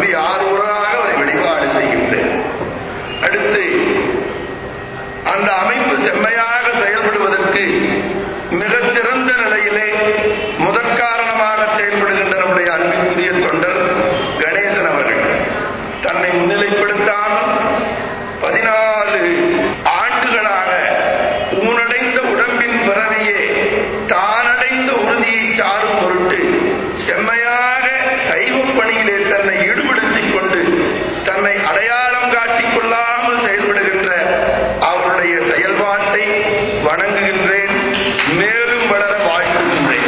திருவடி ஆரூராக அவரை வழிபாடு செய்கின்றேன் அடுத்து அந்த அமைப்பு செம்மையாக செயல்படுவதற்கு மிகச் சிறந்த நிலையிலே முதற் காரணமாக செயல்படுகின்ற நம்முடைய அன்பிற்குரிய தொண்டர் கணேசன் அவர்கள் தன்னை முன்னிலைப்படுத்தாமல் பதினாலு ஆண்டுகளாக ஊனடைந்த உடம்பின் பிறவியே தானடைந்த உறுதியை சாரும் பொருட்டு செம்மையாக சைவ பணியிலே தன்னை ஈடுபடுத்திக் கொண்டு தன்னை அடையாளம் காட்டிக் கொள்ளாமல் செயல்படுகின்ற அவருடைய செயல்பாட்டை வணங்குகின்றேன் மேலும் வளர வாழ்த்துகின்றேன்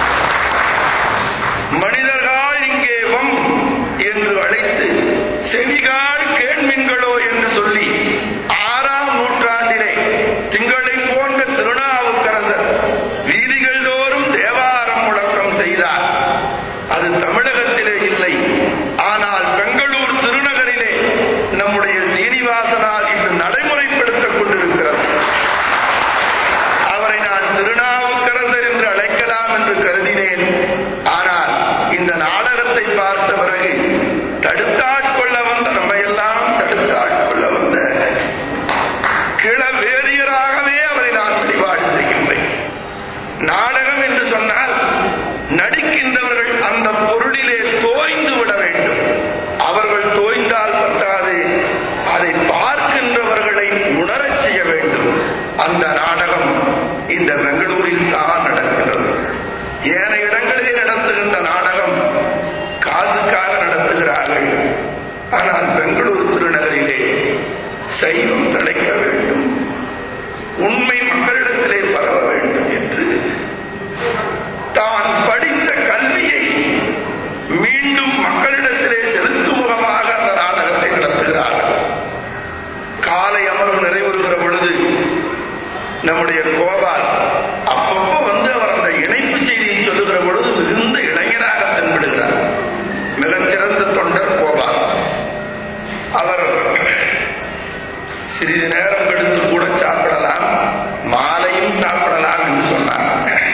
மனிதர்கள் இங்கே வம் என்று அழைத்து செவிகார் கேண்மின்களோ என்று சொல்லி ஆறாம் நூற்றாண்டிலே திங்களை போன்ற திருநாவுக்கரசர் வீதிகள் தோறும் தேவாரம் முழக்கம் செய்தார் அது தமிழகத்திலே இல்லை ஆனால் பெங்களூர் திருநகரிலே நம்முடைய சீனிவாசனால் இன்று நடைமுறைப்படுத்தக் கொண்டிருக்கிறது அவரை நான் திருநாவுக்கரசர் என்று அழைக்கலாம் என்று கருதினேன் ஆனால் இந்த நாடகத்தை பார்த்த பிறகு தடுத்தாட்கொள்ள வந்த நம்மையெல்லாம் தடுத்தாட்கொள்ள வந்த கிள வேதியராகவே அவரை நான் வழிபாடு செய்கின்றேன் நாடகம் என்று சொன்னால் நடிக்கின்றவர்கள் அந்த பொருளிலே தோய்ந்து விட வேண்டும் அவர்கள் தோய்ந்தால் பத்தாது அதை பார்க்கின்றவர்களை உணரச் செய்ய வேண்டும் அந்த நாடகம் இந்த பெங்களூரில் தான் நடக்கின்றது ஏனைய இடங்களிலே நடத்துகின்ற நாடகம் காசுக்காக நடத்துகிறார்கள் ஆனால் பெங்களூர் திருநகரிலே சைவம் தழைக்க வேண்டும் உண்மை மக்களிடத்திலே பரவ வேண்டும் என்று தான் படித்த கல்வியை மீண்டும் மக்களிடத்திலே செலுத்தும் முகமாக அந்த நாடகத்தை நடத்துகிறார்கள் காலை அமர்வு நிறைவுறுகிற பொழுது நம்முடைய கோபால் அப்பப்போ வந்து அவர் அந்த இணைப்பு செய்தியை சொல்லுகிற பொழுது மிகுந்த இளைஞராக தென்படுகிறார் மிகச்சிறந்த தொண்டர் கோபால் அவர் சிறிது நேரம் கழித்து கூட சாப்பிடலாம் மாலையும் சாப்பிடலாம் என்று சொன்னார்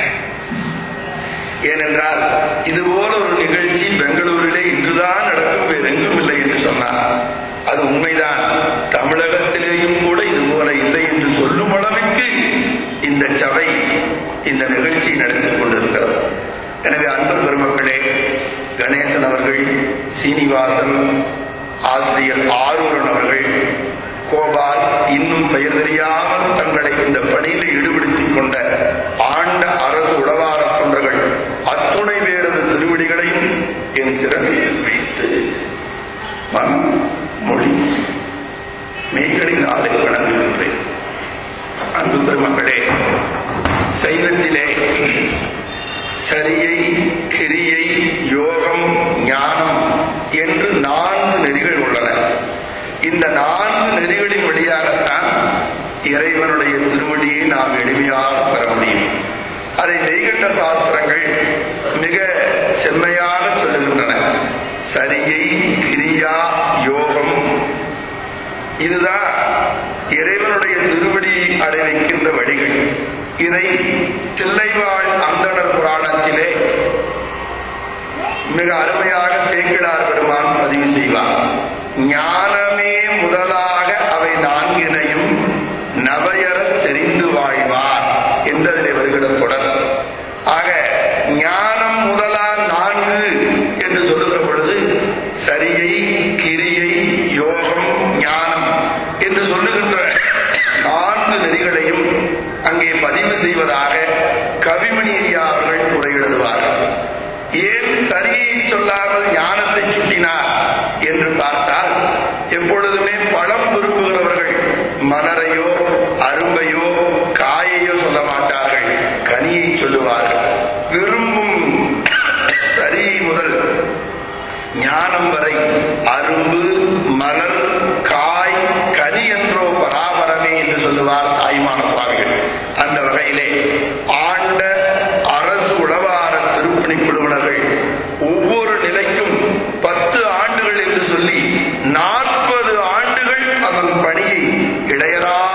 ஏனென்றால் இதுபோல ஒரு நிகழ்ச்சி பெங்களூரிலே இன்றுதான் நடக்கும் வேறெங்கும் இல்லை என்று சொன்னார் அது உண்மைதான் தமிழகத்திலேயும் கூட இது போல இல்லை என்று சொல்லும் அளவுக்கு இந்த சபை இந்த நிகழ்ச்சி நடத்திக் கொண்டிருக்கிறது எனவே அன்பர் பெருமக்களே கணேசன் அவர்கள் சீனிவாசன் ஆசிரியர் ஆரூரன் அவர்கள் கோபால் இன்னும் பெயர் தெரியாமல் தங்களை இந்த பணியில் ஈடுபடுத்திக் கொண்ட ஆண்ட அரசு உளவார தொண்டர்கள் அத்துணை பேரது திருவடிகளையும் என் சிறப்பில் வைத்து மனம் மொழி மெய்களின் ஆலை வணங்குகின்றேன் அன்பு பெருமக்களே சைவத்திலே சரியை கிரியை யோகம் ஞானம் என்று நான்கு நெறிகள் உள்ளன இந்த நான்கு நெறிகளின் வழியாகத்தான் இறைவனுடைய திருவடியை நாம் எளிமையாக பெற முடியும் அதை மெய்கண்ட சாஸ்திரங்கள் மிக செம்மையாக சொல்லுகின்றன சரியை கிரியா யோகம் இதுதான் இறைவனுடைய திருவடியை அடைவிக்கின்ற வழிகள் இதை தில்லைவாழ் அந்தணர் புராணத்திலே மிக அருமையாக சேக்கிழார் பெருமான் பதிவு செய்வார் ஞானமே முதலாக அவை நான்கினையும் நவையறத் தெரிந்து வாழ்வார் என்றதிலே வருகிற தொடர் ஆக ஞானம் முதலா நான்கு என்று சொல்லுகிற பொழுது சரியை கிரியை யோகம் ஞானம் என்று சொல்லுகின்ற நான்கு நெறிகளையும் அங்கே பதிவு செய்வதாக கவிமணி ஐயா அவர்கள் உரை எழுதுவார்கள் ஏன் சரியை சொல்லாமல் ஞானத்தை சுட்டினார் என்று பார்த்தால் எப்பொழுதுமே பழம் விரும்புகிறவர்கள் மலரையோ அரும்பையோ காயையோ சொல்ல மாட்டார்கள் கனியை சொல்லுவார்கள் விரும்பும் சரியை முதல் ஞானம் வரை அரும்பு மலர் காய் கனி என்றோ பராபரமே என்று சொல்லுவார் தாய்மான சுவாமிகள் அந்த வகையிலே ஆண்ட அரசு உளவார திருப்பணி குழுவினர்கள் ஒவ்வொரு நிலைக்கும் பத்து ஆண்டுகள் என்று சொல்லி நாற்பது ஆண்டுகள் அதன் பணியை இடையறா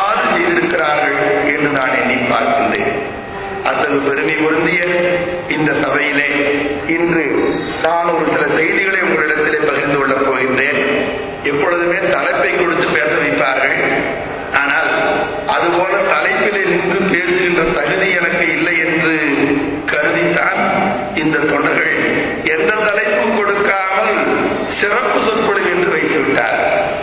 எப்பொழுதுமே தலைப்பை கொடுத்து பேச வைப்பார்கள் ஆனால் அதுபோல தலைப்பிலே நின்று பேசுகின்ற தகுதி எனக்கு இல்லை என்று கருதித்தான் இந்த தொண்டர்கள் எந்த தலைப்பும் கொடுக்காமல் சிறப்பு சொற்பொழிவு என்று வைத்து விட்டார்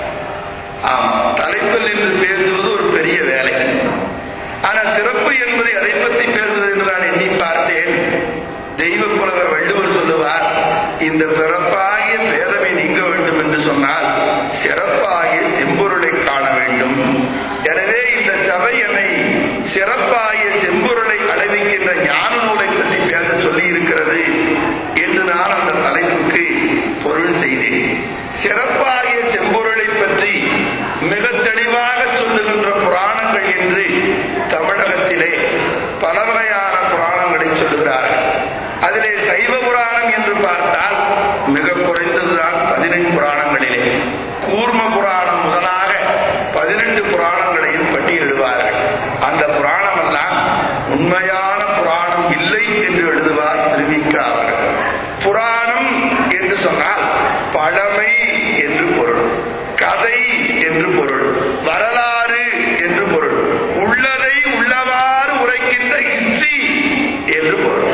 ஆம் தலைப்பில் நின்று பேசுவது ஒரு பெரிய வேலை ஆனால் சிறப்பு என்பதை அதை பற்றி பேசுவது என்று நான் எண்ணி பார்த்தேன் தெய்வ புலவர் வள்ளுவர் சொல்லுவார் இந்த பிறப்பாகிய பேதமை நீங்க வேண்டும் என்று சொன்னால் சிறப்பாகிய செம்பொருளை காண வேண்டும் எனவே இந்த சபை என்னை சிறப்பாகிய செம்பொருளை அடைவிக்கின்ற ஞான நூலை பற்றி பேச சொல்லி இருக்கிறது என்று நான் அந்த தலைப்புக்கு பொருள் செய்தேன் சிறப்பாகிய செம்பொருளை பற்றி மிக தெளிவாக சொல்லுகின்ற புராணங்கள் என்று தமிழகத்திலே பல வகையான புராணங்களை சொல்லுகிறார்கள் அதிலே சைவ புராணம் என்று பார்த்தால் மிக குறைந்ததுதான் பதினெண்டு புராணங்களிலே கூர்ம புராணம் முதலாக பதினெண்டு புராணங்களையும் பட்டியலிடுவார்கள் அந்த புராணம் எல்லாம் உண்மையான புராணம் இல்லை என்று எழுதுவார் திருவிக்க அவர்கள் புராணம் என்று சொன்னால் பழமை என்று பொருள் கதை என்று பொருள் வரலாறு என்று பொருள் உள்ளதை உள்ளவாறு உரைக்கின்ற ஹிஸ்டரி என்று பொருள்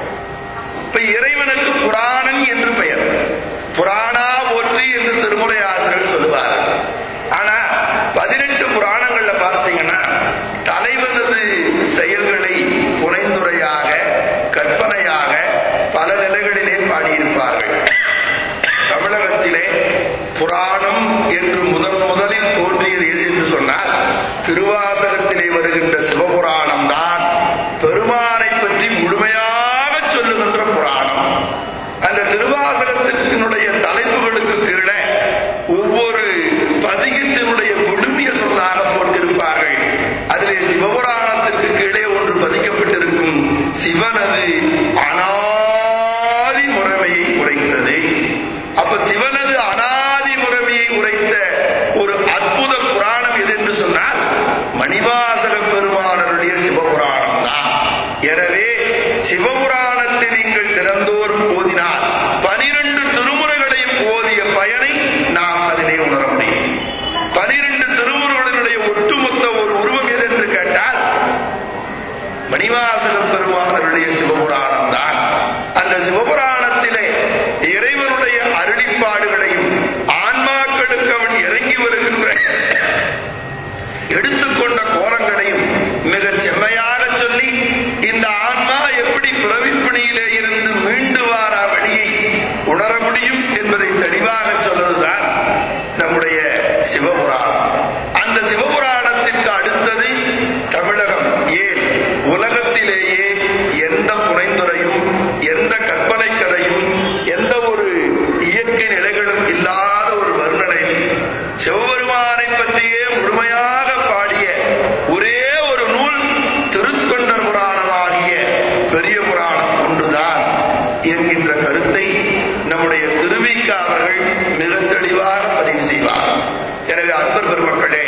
இப்ப இறைவனுக்கு புராணன் என்று பெயர் புராணா போற்றி என்று திருமுறை ஆசிரியர் சொல்லுவார் ஆனா பதினெட்டு புராணங்கள்ல பார்த்தீங்கன்னா தலைவனது செயல்களை புனைந்துரையாக கற்பனையாக பல நிலைகளிலே பாடியிருப்பார்கள் தமிழகத்திலே புராணம் என்று முதன் முதலில் தோன்றியது எது என்று சொன்னால் திருவாசகத்திலே வருகின்ற சிவபுராணம் தான் பெருமானை பற்றி முழுமையாக சொல்லுகின்ற புராணம் அந்த திருவாசகத்தினுடைய தலைப்புகளுக்கு கீழே ஒவ்வொரு பதிகத்தினுடைய முழுமைய சொல்லாக போட்டிருப்பார்கள் அதிலே சிவபுராணத்திற்கு கீழே ஒன்று பதிக்கப்பட்டிருக்கும் சிவனது அனாதி முறைமையை உரைத்தது அப்ப சிவனது அனாதி முறைமையை உரைத்த ஒரு அற்புத புராணம் எது என்று சொன்னால் மணிவாசக பெருமானருடைய சிவபுராணம் தான் எனவே சிவபுராணத்தை நீங்கள் திறந்தோர் ஓதினால் பனிரெண்டு திருமுறைகளையும் ஓதிய பயனை நாம் அதிலே உணர முடியும் பனிரெண்டு திருமுறைகளினுடைய ஒட்டுமொத்த ஒரு உருவம் எது என்று கேட்டால் மணிவாசக பெருமானருடைய சிவபுராணம் தான் அந்த சிவபுராணத்திலே இறைவனுடைய அருளிப்பாடுகளையும் ஆன்மாக்களுக்கு அவன் இறங்கி வருகின்ற எடுத்துக்கொண்ட கோலங்களையும் மிக செம்மையாக சொல்லி இந்த ஆன்மா எப்படி பிறவிப்பிணியிலே இருந்து மீண்டு வாரா வழியை உணர முடியும் என்பதை தெளிவாக சொல்வதுதான் நம்முடைய சிவபுராணம் அந்த சிவபுராணத்திற்கு அடுத்தது தமிழகம் ஏன் உலகத்திலேயே எந்த புனைந்துரையும் எந்த கற்பனை கதையும் எந்த ஒரு இயற்கை நிலைகளும் இல்லாத ஒரு வர்ணனை சிவபெருமானை பற்றியே முழுமையாக பாடிய ஒரே ஒரு நூல் திருத்தொண்டர் புராணமாகிய பெரிய புராணம் ஒன்றுதான் என்கின்ற கருத்தை நம்முடைய திருவிக்க அவர்கள் மிக தெளிவாக பதிவு செய்வார் எனவே அன்பர் பெருமக்களே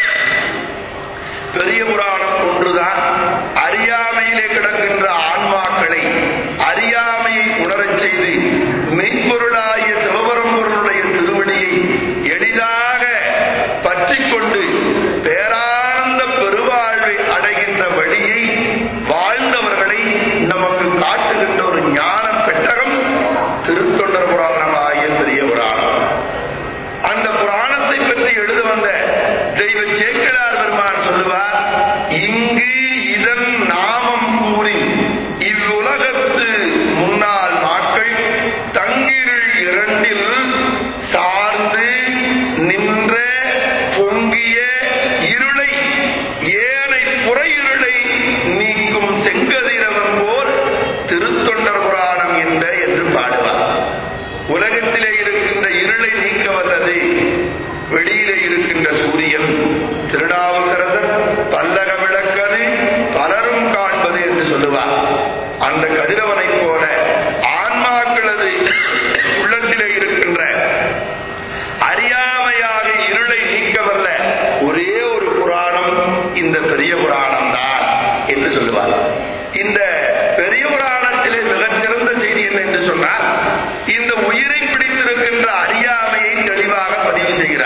பெரிய புராணம் ஒன்றுதான் அறியாமையிலே கிடக்கின்ற ஆன்மாக்களை அறியாமையை உணரச் செய்து மெய்ப்பொருளாகிய சிவபெரும்பொருளுடைய திருவடியை எளிதாக பற்றிக் கொண்டு பேரானந்த பெருவாழ்வை அடைகின்ற வழியை வாழ்ந்தவர்களை நமக்கு காட்டுகின்ற ஒரு ஞான பெட்டகம் திருத்தொண்டர் புராணமாகிய பெரிய புராணம் அந்த புராணத்தை பற்றி எழுத வந்த தெய்வ சேக்கிழார் பெருமான் சொல்லுவார் இங்கு இதன் நாமம் கூறி இவ்வுலகத்து முன்னாள் மாக்கள் தங்கிருள் இரண்டில் சார்ந்து நின்ற பொங்கிய இருளை ஏனை புறையிருளை நீக்கும் செங்கதிரவன் போல் திருத்தொண்டர் புராணம் என்ற என்று பாடுவார் உலகத்திலே இருக்கின்ற இருளை நீக்க வல்லது வெளியிலே இருக்கின்ற சூரியன் திருநாவுக்கரசர் பல்லக விளக்கது பலரும் காண்பது என்று சொல்லுவார் அந்த கதிரவனைப் போல ஆன்மாக்களது உள்ளத்திலே இருக்கின்ற அறியாமையாக இருளை நீக்கவல்ல ஒரே ஒரு புராணம் இந்த பெரிய புராணம் தான் என்று சொல்லுவார் இந்த பெரிய புராணத்திலே மிகச்சிறந்த செய்தி என்ன என்று சொன்னால் இந்த உயிரை பிடித்திருக்கின்ற அறியாமையை தெளிவாக பதிவு செய்கிறார்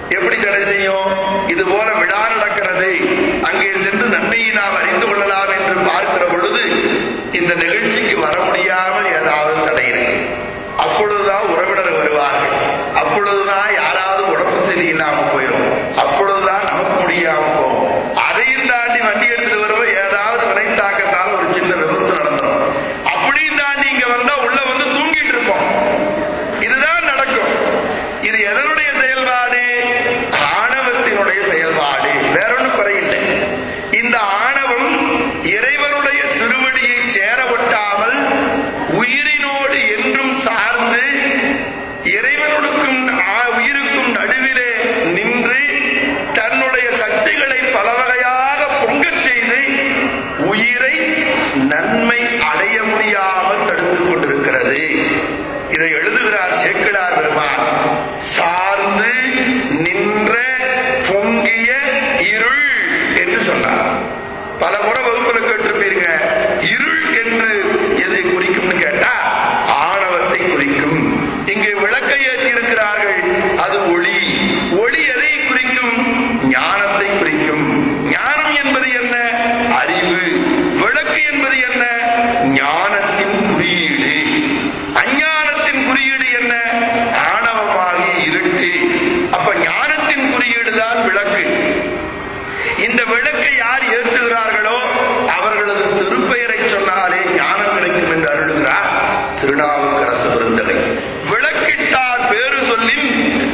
எப்படி தடை செய்யும் இது போல விழா நடக்கிறது அங்கே சென்று நன்மையை நாம் அறிந்து கொள்ளலாம் என்று பார்க்கிற பொழுது இந்த நிகழ்ச்சிக்கு வர முடியாமல் ஏதாவது தடை இருக்கு அப்பொழுதுதான் உறவினர் வருவார்கள் அப்பொழுதுதான் யாராவது உடம்பு சரியில்லாம போயிடும் அப்பொழுதுதான் நமக்கு முடியாம போகும் அதையும் தாண்டி வண்டி எடுத்துட்டு வருவோம் ஏதாவது வினை தாக்கத்தால ஒரு சின்ன விபத்து நடந்துடும் அப்படியும் தாண்டி இங்க வந்தா உள்ள வந்து தூங்கிட்டு இருப்போம் இதுதான் நடக்கும் இது எதனுடைய செயல்பாடு ஆணவத்தினுடைய செயல்பாடு வேறொன்னும் குறையில்லை இந்த ஆணவம் இறைவனுடைய திருவடியை சேர ஒட்டாமல் உயிரினோடு என்றும் சார்ந்து இறைவனுக்கும் ஆ- உயிருக்கும் நடுவிலே நின்று தன்னுடைய சக்திகளை பல வகையாக பொங்கச் செய்து உயிரை நன்மை அடைய முடியாமல் தடுத்துக் கொண்டிருக்கிறது இதை எழுதுகிறார் சேக்கிழார் பெருமான் சார்ந்து நின்ற பொங்கிய இருள் என்று சொன்னார் பல முறை வகுப்புல கேட்டிருப்பீங்க இருள் என்று எதை குறிக்கும்னு கேட்டா ஆணவத்தை குறிக்கும் இங்கே விளக்கை ஏற்றி இருக்கிறார்கள் அது ஒளி ஒளி எதை குறிக்கும் ஞானத்தை குறிக்கும் ஞானம் என்பது என்ன அறிவு விளக்கு என்பது என்ன ஞானத்தின் குறியீடு அஞ்ஞானத்தின் குறியீடு என்ன ஆணவமாகி இருட்டு அப்ப ஞானத்தின் குறியீடு தான் விளக்கு இந்த விளக்கை யார் ஏற்றுகிறார்களோ அவர்களது திருப்பெயரை சொன்னாலே ஞானம் கிடைக்கும் என்று அருளுகிறார் திருநாவுக்கரசு விருந்தகை விளக்கிட்டார் பேரு சொல்லின்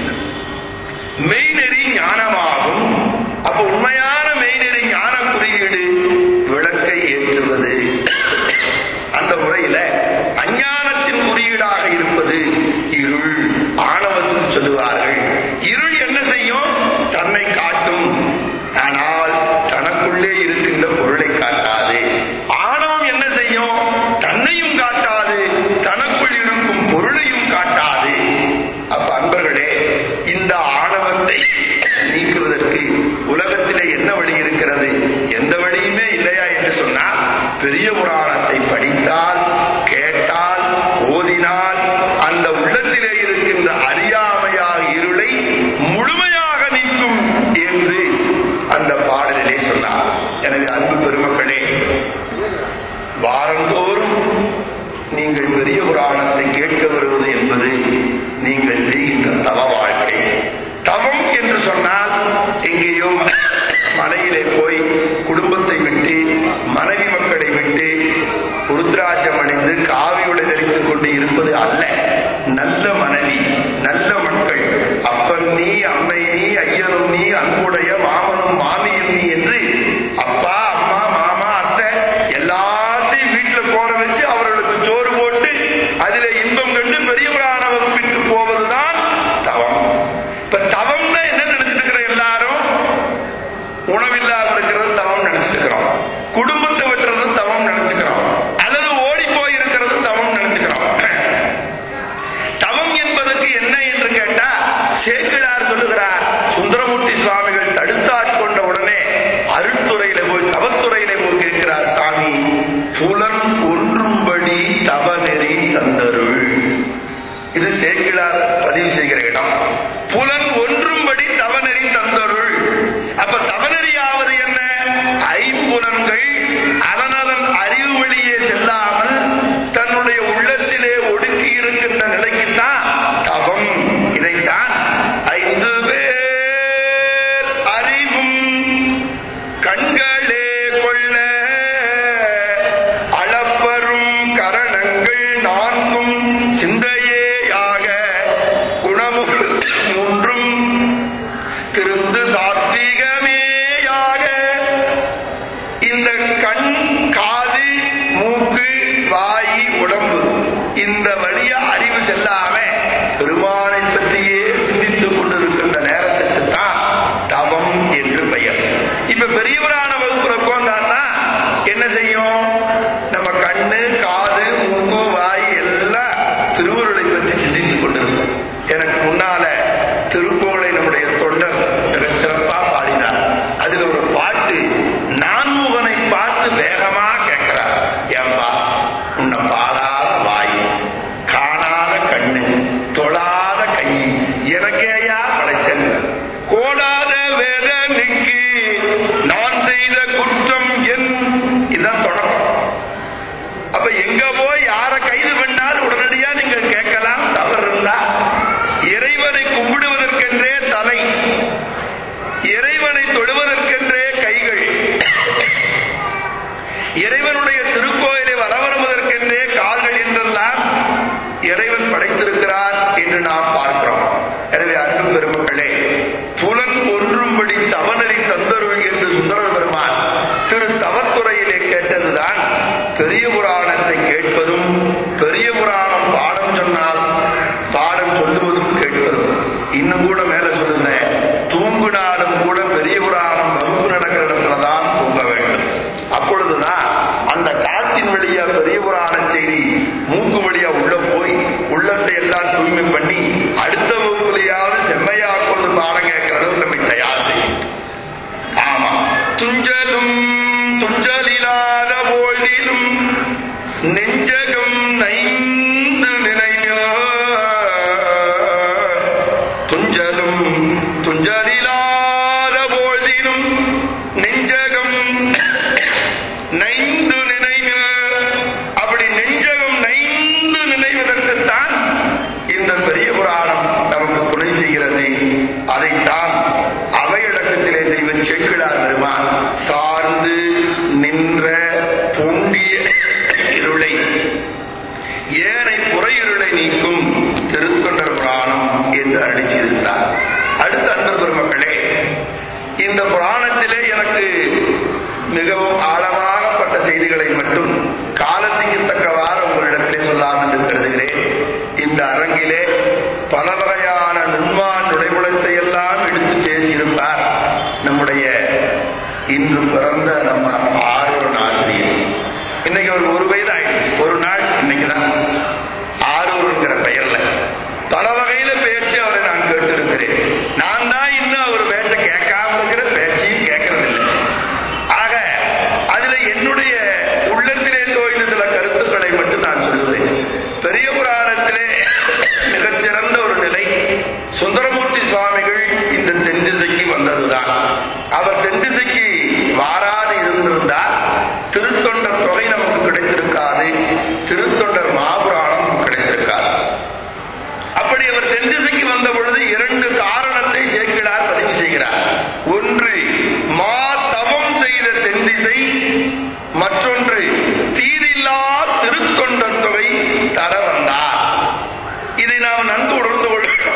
மெய்நெறி ஞானமாகும் அப்ப உண்மையான மெய்நெறி ஞான குறியீடு விளக்கை ஏற்றுவது அந்த முறையில அஞ்ஞானத்தின் குறியீடாக இருப்பது இருள் ஆணவத்தில் சொல்லுவார்கள் இருள் என்ன செய்யும் தன்னை காட்டும் ஆனால் தனக்குள்ளே இருக்கின்ற பொருளை காட்டாது ஆணவம் என்ன செய்யும் தன்னையும் காட்டாது தனக்குள் இருக்கும் பொருளையும் காட்டாது அப்ப அன்பர்களே இந்த ஆணவத்தை நீக்குவதற்கு உலகத்திலே என்ன வழி இருக்கிறது எந்த வழியுமே இல்லையா என்று சொன்னால் பெரிய புராணத்தை படித்தால் கேட்டால் ஓதினால் அந்த உள்ளத்திலே இருக்கின்ற அறியாமையாக இருளை முழுமையாக நீக்கும் என்று அந்த பாடலிலே சொன்னார் எனவே அன்பு பெருமக்களே வாரந்தோறும் நீங்கள் பெரிய புராணத்தை கேட்க வருவது என்பது நீங்கள் செய்கின்ற தவ வாழ்க்கை தவம் என்று சொன்னால் எங்கேயோ ம- மலையிலே போய் குடும்பத்தை விட்டு மனைவி மக்களை விட்டு ருத்ராட்சம் அணிந்து காவியுடை தரித்துக் கொண்டு இருப்பது அல்ல நல்ல மனைவி நல்ல மக்கள் அப்பன் நீ அம்மை நீ ஐயனும் நீ அன்புடைய மாமனும் மாமியும் நீ என்று அப்பா அம்மா மாமா அத்தை எல்லாத்தையும் வீட்டுல போற வச்சு அவர்களுக்கு சோறு போட்டு அதிலே இன்பம் கண்டு பெரியவரான வகுப்பிற்கு போவதுதான் தவம் இப்ப தவம்னா என்ன நினைச்சிட்டு இருக்கிற எல்லாரும் உணவில்லாத இருக்கிறது தவம் நினைச்சிட்டு இருக்கிறோம் குடும்பத்தை வெட்டுறது தவம் நினைச்சுக்கிறோம் அல்லது ஓடி போய் இருக்கிறது தவம் நினைச்சுக்கிறோம் தவம் என்பதற்கு என்ன என்று கேட்டா சேக்கிழார் சொல்லுகிறார் சுந்தரமூர்த்தி சுவாமிகள் தடுத்தாட்கொண்ட உடனே அருட்துறையில போய் தவத்துறையில போய் கேட்கிறார் சாமி புலன் ஒன்றும்படி தவநெறி தந்தருள் இது சேக்கிழார் பதிவு செய்கிற இடம் புலன் ஒன்றும்படி தவநெறி தந்தருள் அப்ப தவநெறியாவது என்ன ஐம்புலன்கள் அதனதன் அறிவு வழியே செல்லாமல் தன்னுடைய உள்ளத்திலே ஒடுக்கி இருக்கின்ற நிலைக்குத்தான் தவம் இதைத்தான் ஐந்து பேர் அறிவும் கண்களே கொள்ள அளப்பரும் கரணங்கள் நான்கும் சிந்தையேயாக குணமுகள் மூன்றும் திருந்து சாத்விகமேயாக இந்த கண் காது மூக்கு வாய் உடம்பு இந்த வழிய அறிவு செல்லாம பெருமானை பற்றியே சிந்தித்துக் கொண்டிருக்கின்ற நேரத்துக்கு தான் தவம் என்று பெயர் இப்ப பெரியவரான வகுப்புல உட்கார்ந்தான்னா என்ன செய்யும் நம்ம கண்ணு காது மூக்கு வாய் எல்லாம் திருவருளை பற்றி சிந்தித்துக் கொண்டிருக்கும் எனக்கு முன்னால திருக்கோளை நம்முடைய தொண்டர் மிக சிறப்பா பாடினார் அதுல ஒரு பாட்டு நான்முகனை பார்த்து வேகமா கேட்கிறார் ஏன்பா உன்னை பாடாத வாய் காணாத கண்ணு தொழாத கை எனக்கேயா படைச்சல் இறைவனுடைய திருக்கோயிலை வலம் வருவதற்கென்றே கால்கள் என்றெல்லாம் இறைவன் படைத்திருக்கிறார் என்று நாம் பார்க்கிறோம் எனவே அன்பு பெருமக்களே புலன் ஒன்றும்படி தவநெறி தந்தருள் என்று சுந்தரர் பெருமான் திரு தவத்துறையிலே கேட்டதுதான் பெரிய புராணத்தை கேட்பதும் பெரிய புராணம் பாடம் சொன்னால் பாடம் சொல்லுவதும் கேட்பதும் இன்னும் கூட மேல சொல்லுகிறேன் தூங்குனாலும் கூட பெரிய புராணம் வகுப்பு நடக்கிற இடத்துல தான் தூங்க வேண்டும் அப்பொழுதுதான் அந்த காத்தின் வழியா பெரிய புராண செய்தி மூக்கு வழியா உள்ள போய் உள்ளத்தை எல்லாம் தூய்மை பண்ணி அடுத்த வகுப்புலையாவது செம்மையா கொண்டு பாடம் கேட்கிற அளவுக்கு நம்மை தயார் செய்யும் ஆமா துஞ்சலும் துஞ்சலில்லாத போதிலும் நெஞ்சகம் நைந்து நினைவோ துஞ்சலும் துஞ்சலில்லாத போதிலும் நெஞ்சகம் நைந்து நினைவு அப்படி நெஞ்சகம் நைந்து நினைவதற்குத்தான் இந்த பெரிய புராணம் நமக்கு துணை செய்கிறது அதைத்தான் அவையடக்கத்திலே தெய்வ செக்கிழார் பெருமான் சார்ந்து நின்ற பொங்கிய இருளை ஏனை புறையிருளை நீக்கும் திருத்தொண்டர் புராணம் என்று அருளி செய்திருந்தார் அடுத்த அன்பு பெருமக்களே இந்த புராணத்திலே எனக்கு மிகவும் ஆழமாகப்பட்ட செய்திகளை மட்டும் காலத்துக்கு தக்கவாறு உங்களிடத்திலே சொல்லாம் என்று கருதுகிறேன் இந்த அரங்கிலே பல வகையான நுண்மான் நுழைவுளத்தை எல்லாம் எடுத்து பேசியிருந்தார் நம்முடைய இன்று பிறந்த நம்ம ஆரூர் ஆசிரியர் இன்னைக்கு ஒரு ஒரு வயது ஆயிடுச்சு ஒரு நாள் இன்னைக்குதான் ஆரூர்ங்கிற பெயர்ல பல வகையில பேச்சு அவரை நான் கேட்டிருக்கிறேன் நான் தான் இன்னும் அவர் பேச்ச கேட்காம இருக்கிற பேச்சையும் கேட்கறதில்லை ஆக அதுல என்னுடைய உள்ளத்திலே தோய்ந்த சில கருத்துக்களை மட்டும் நான் சொல்லுவேன் பெரிய புராணத்திலே மிகச்சிறந்த ஒரு நிலை சுந்தரமூர்த்தி சுவாமிகள் இந்த தென்திசைக்கு வந்ததுதான் அவர் தென்திசைக்கு வாராது இருந்திருந்தால் திருத்தொண்டர் தொகை நமக்கு கிடைத்திருக்காது திருத்தொண்டர் மாபுராணம் நமக்கு கிடைத்திருக்காது அப்படி அவர் தென்திசைக்கு வந்த பொழுது இரண்டு காரணத்தை சேர்க்கிறார் பதிவு செய்கிறார் ஒன்று மா தவம் செய்த தென்திசை மற்றொன்று தீரில்லா திருத்தொண்டர் தொகை தர வந்தார் இதை நாம் நன்கு உணர்ந்து கொள்கிறோம்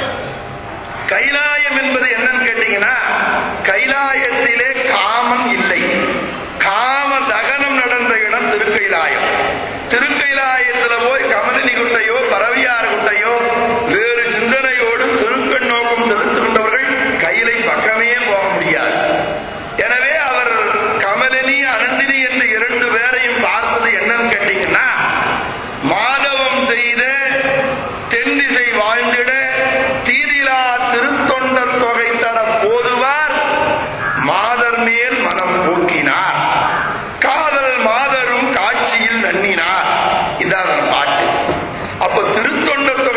கைலாயம் என்பது என்னன்னு கேட்டீங்கன்னா கைலாயத்திலே காமம் இல்லை காம தகனம் நடந்த இடம் திருக்கைலாயம் திருக்கைலாயத்துல போய் கமலினி குட்டையோ பரவியார் குட்டையோ வேறு சிந்தனையோடு திருக்கண் நோக்கம் செலுத்துகின்றவர்கள் கையிலை பக்கமே போக முடியாது எனவே அவர் கமலினி அனந்தினி என்ற இரண்டு பேரையும் பார்த்தது என்னன்னு கேட்டீங்கன்னா மாதவம் செய்த தென்திசை வாழ்ந்திட தீதிலா திருத்தொண்டர் தொகை தர போதுவார் மாதர் மேல் மனம் போக்கினார் காதல் மாதரும் காட்சியில் நன்னினார் இதான் அந்த பாட்டு அப்ப திருத்தொண்டர் தொகை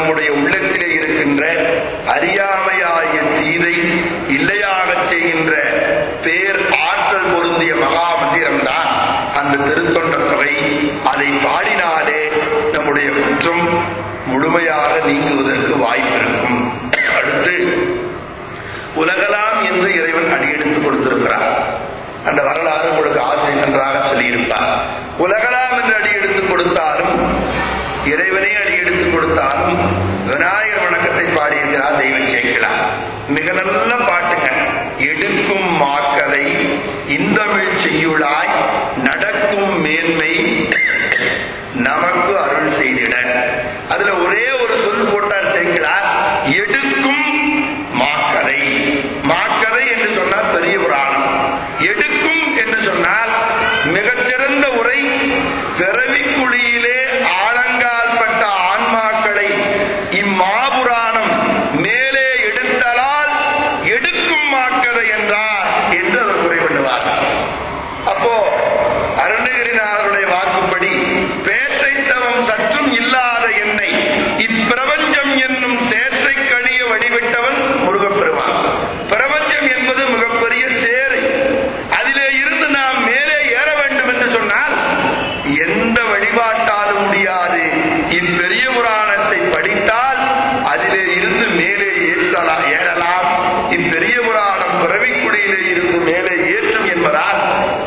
நம்முடைய உள்ளத்திலே இருக்கின்ற அறியாமையாகிய தீதை இல்லையாகச் செய்கின்ற பேர் ஆற்றல் பொருந்திய மகா மந்திரம்தான் அந்த திருத்தொண்டர் தொகை அதை பாடினாலே நம்முடைய குற்றம் முழுமையாக நீங்குவதற்கு வாய்ப்பு இருக்கும் அடுத்து உலகலாம் என்று இறைவன் அடியெடுத்து கொடுத்திருக்கிறார் அந்த வரலாறு உங்களுக்கு ஆசிரியர் நன்றாக சொல்லியிருப்பார் உலகலாம் என்று அடியெடுத்து கொடுத்தாலும் இறைவனே அடியெடுத்து கொடுத்தாலும் விநாயகர் வணக்கத்தை பாடியிருக்கிறார் தெய்வம் சேர்க்கலாம் மிக நல்ல பாட்டுங்க எடுக்கும் மாக்கதை இந்தமிழ் செய்யுளாய் நடக்கும் மேன்மை நமக்கு அருள் செய்திட அதுல ஒரே ஒரு சொல் போட்டார் சேர்க்கிறார் எடுக்கும் மாக்கதை மாக்கதை என்று சொன்னால் பெரிய புராணம் எடுக்கும் என்று சொன்னால் மிகச்சிறந்த உரை பிறவிக்குழியிலே ஆழங்கால் பட்ட ஆன்மாக்களை இம்மாபுராணம் மேலே எடுத்தலால் எடுக்கும் மாக்கதை என்றார் என்று அவர் குறை பண்ணுவார் அப்போ அருணகிரிநாதருடைய வாக்குப்படி பேற்றைத்தவம் சற்றும் இல்லாத என்னை இப்பிரபஞ்சம் என்னும் சேற்றை கழிய வழிவிட்டவன் முருகப்பெருமான் பிரபஞ்சம் என்பது மிகப்பெரிய சேரு அதிலே இருந்து நாம் மேலே ஏற வேண்டும் என்று சொன்னால் எந்த வழிபாட்டாலும் முடியாது இப்பெரிய புராணத்தை படித்தால் அதிலே இருந்து மேலே ஏற்றலாம் ஏறலாம் இப்பெரிய புராணம் பிறவிக்குடியிலே இருந்து மேலே ஏற்றும் என்பதால்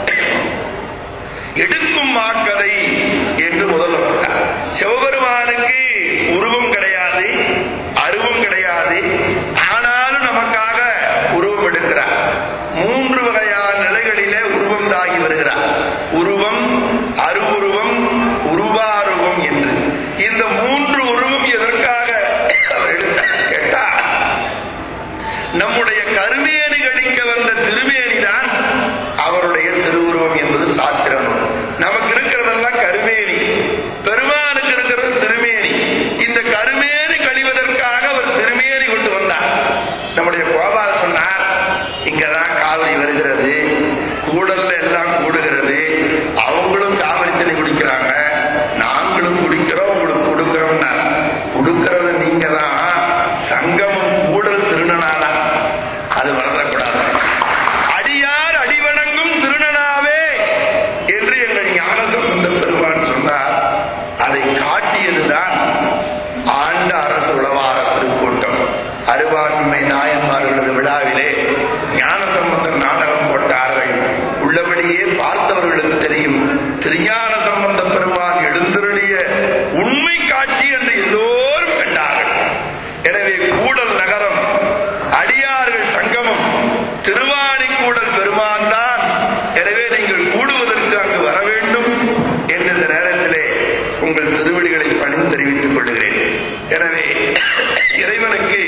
எடுக்கும் மாக்கதை என்று முதல் வந்தார் சிவபெருமானுக்கு உருவம் கிடையாது அருவம் கிடையாது ஆனாலும் நமக்காக உருவம் எடுக்கிறார் மூன்று வகையான நிலைகளிலே உருவம் தாகி வருகிறார் உருவம் அருவுருவம் உருவாருவம் என்று இந்த மூன்று உருவம் எதற்காக அவர் எடுத்தார் கேட்டார் நம்முடைய கருமேனி கழிக்க வந்த திருமேனி தான் அவருடைய திருவுருவம் என்பது சாத்திரம் நமக்கு இருக்கிறதெல்லாம் கருமேனி பெருமானுக்கு இருக்கிறது திருமேனி இந்த கருமேனி கழிவதற்காக அவர் திருமேனி கொண்டு வந்தார் நம்முடைய கோபால் சொன்னார் இங்கதான் காவிரி வருகிறது கூடல்ல எல்லாம் கூடுகிறது அவங்களும் காவிரி தண்ணி குடிக்கிறாங்க நாங்களும் குடிக்கிறோம் உங்களுக்கு கொடுக்கிறோம்னா கொடுக்கிறது நீங்க தான் சங்கமம் கூடல் திருநனானா அது வளரக்கூடாது அடியார் அடிவணங்கும் திருநனாவே என்று எங்கள் ஞானசம்பந்த பெருமான் சொன்னார் அதை காட்டியதுதான் ஆண்ட அரசு உளவார திருக்கூட்டம் அருவாண்மை நாயன்மார்களது விழாவிலே ஞானசம்பந்தர் நாடகம் போட்டார்கள் உள்ளபடியே பார்த்தவர்களுக்கு தெரியும் திருஞான சம்பந்த பெருமான் எழுந்தருளிய உண்மை காட்சி என்று எல்லோரும் கண்டார்கள் எனவே கூடல் நகரம் அடியார்கள் சங்கமம் திருவாணிக்கூடல் பெருமான் தான் எனவே நீங்கள் கூடுவதற்கு அங்கு வர வேண்டும் என்ற இந்த நேரத்திலே உங்கள் திருவடிகளை பணிந்து தெரிவித்துக் கொள்கிறேன் எனவே இறைவனுக்கு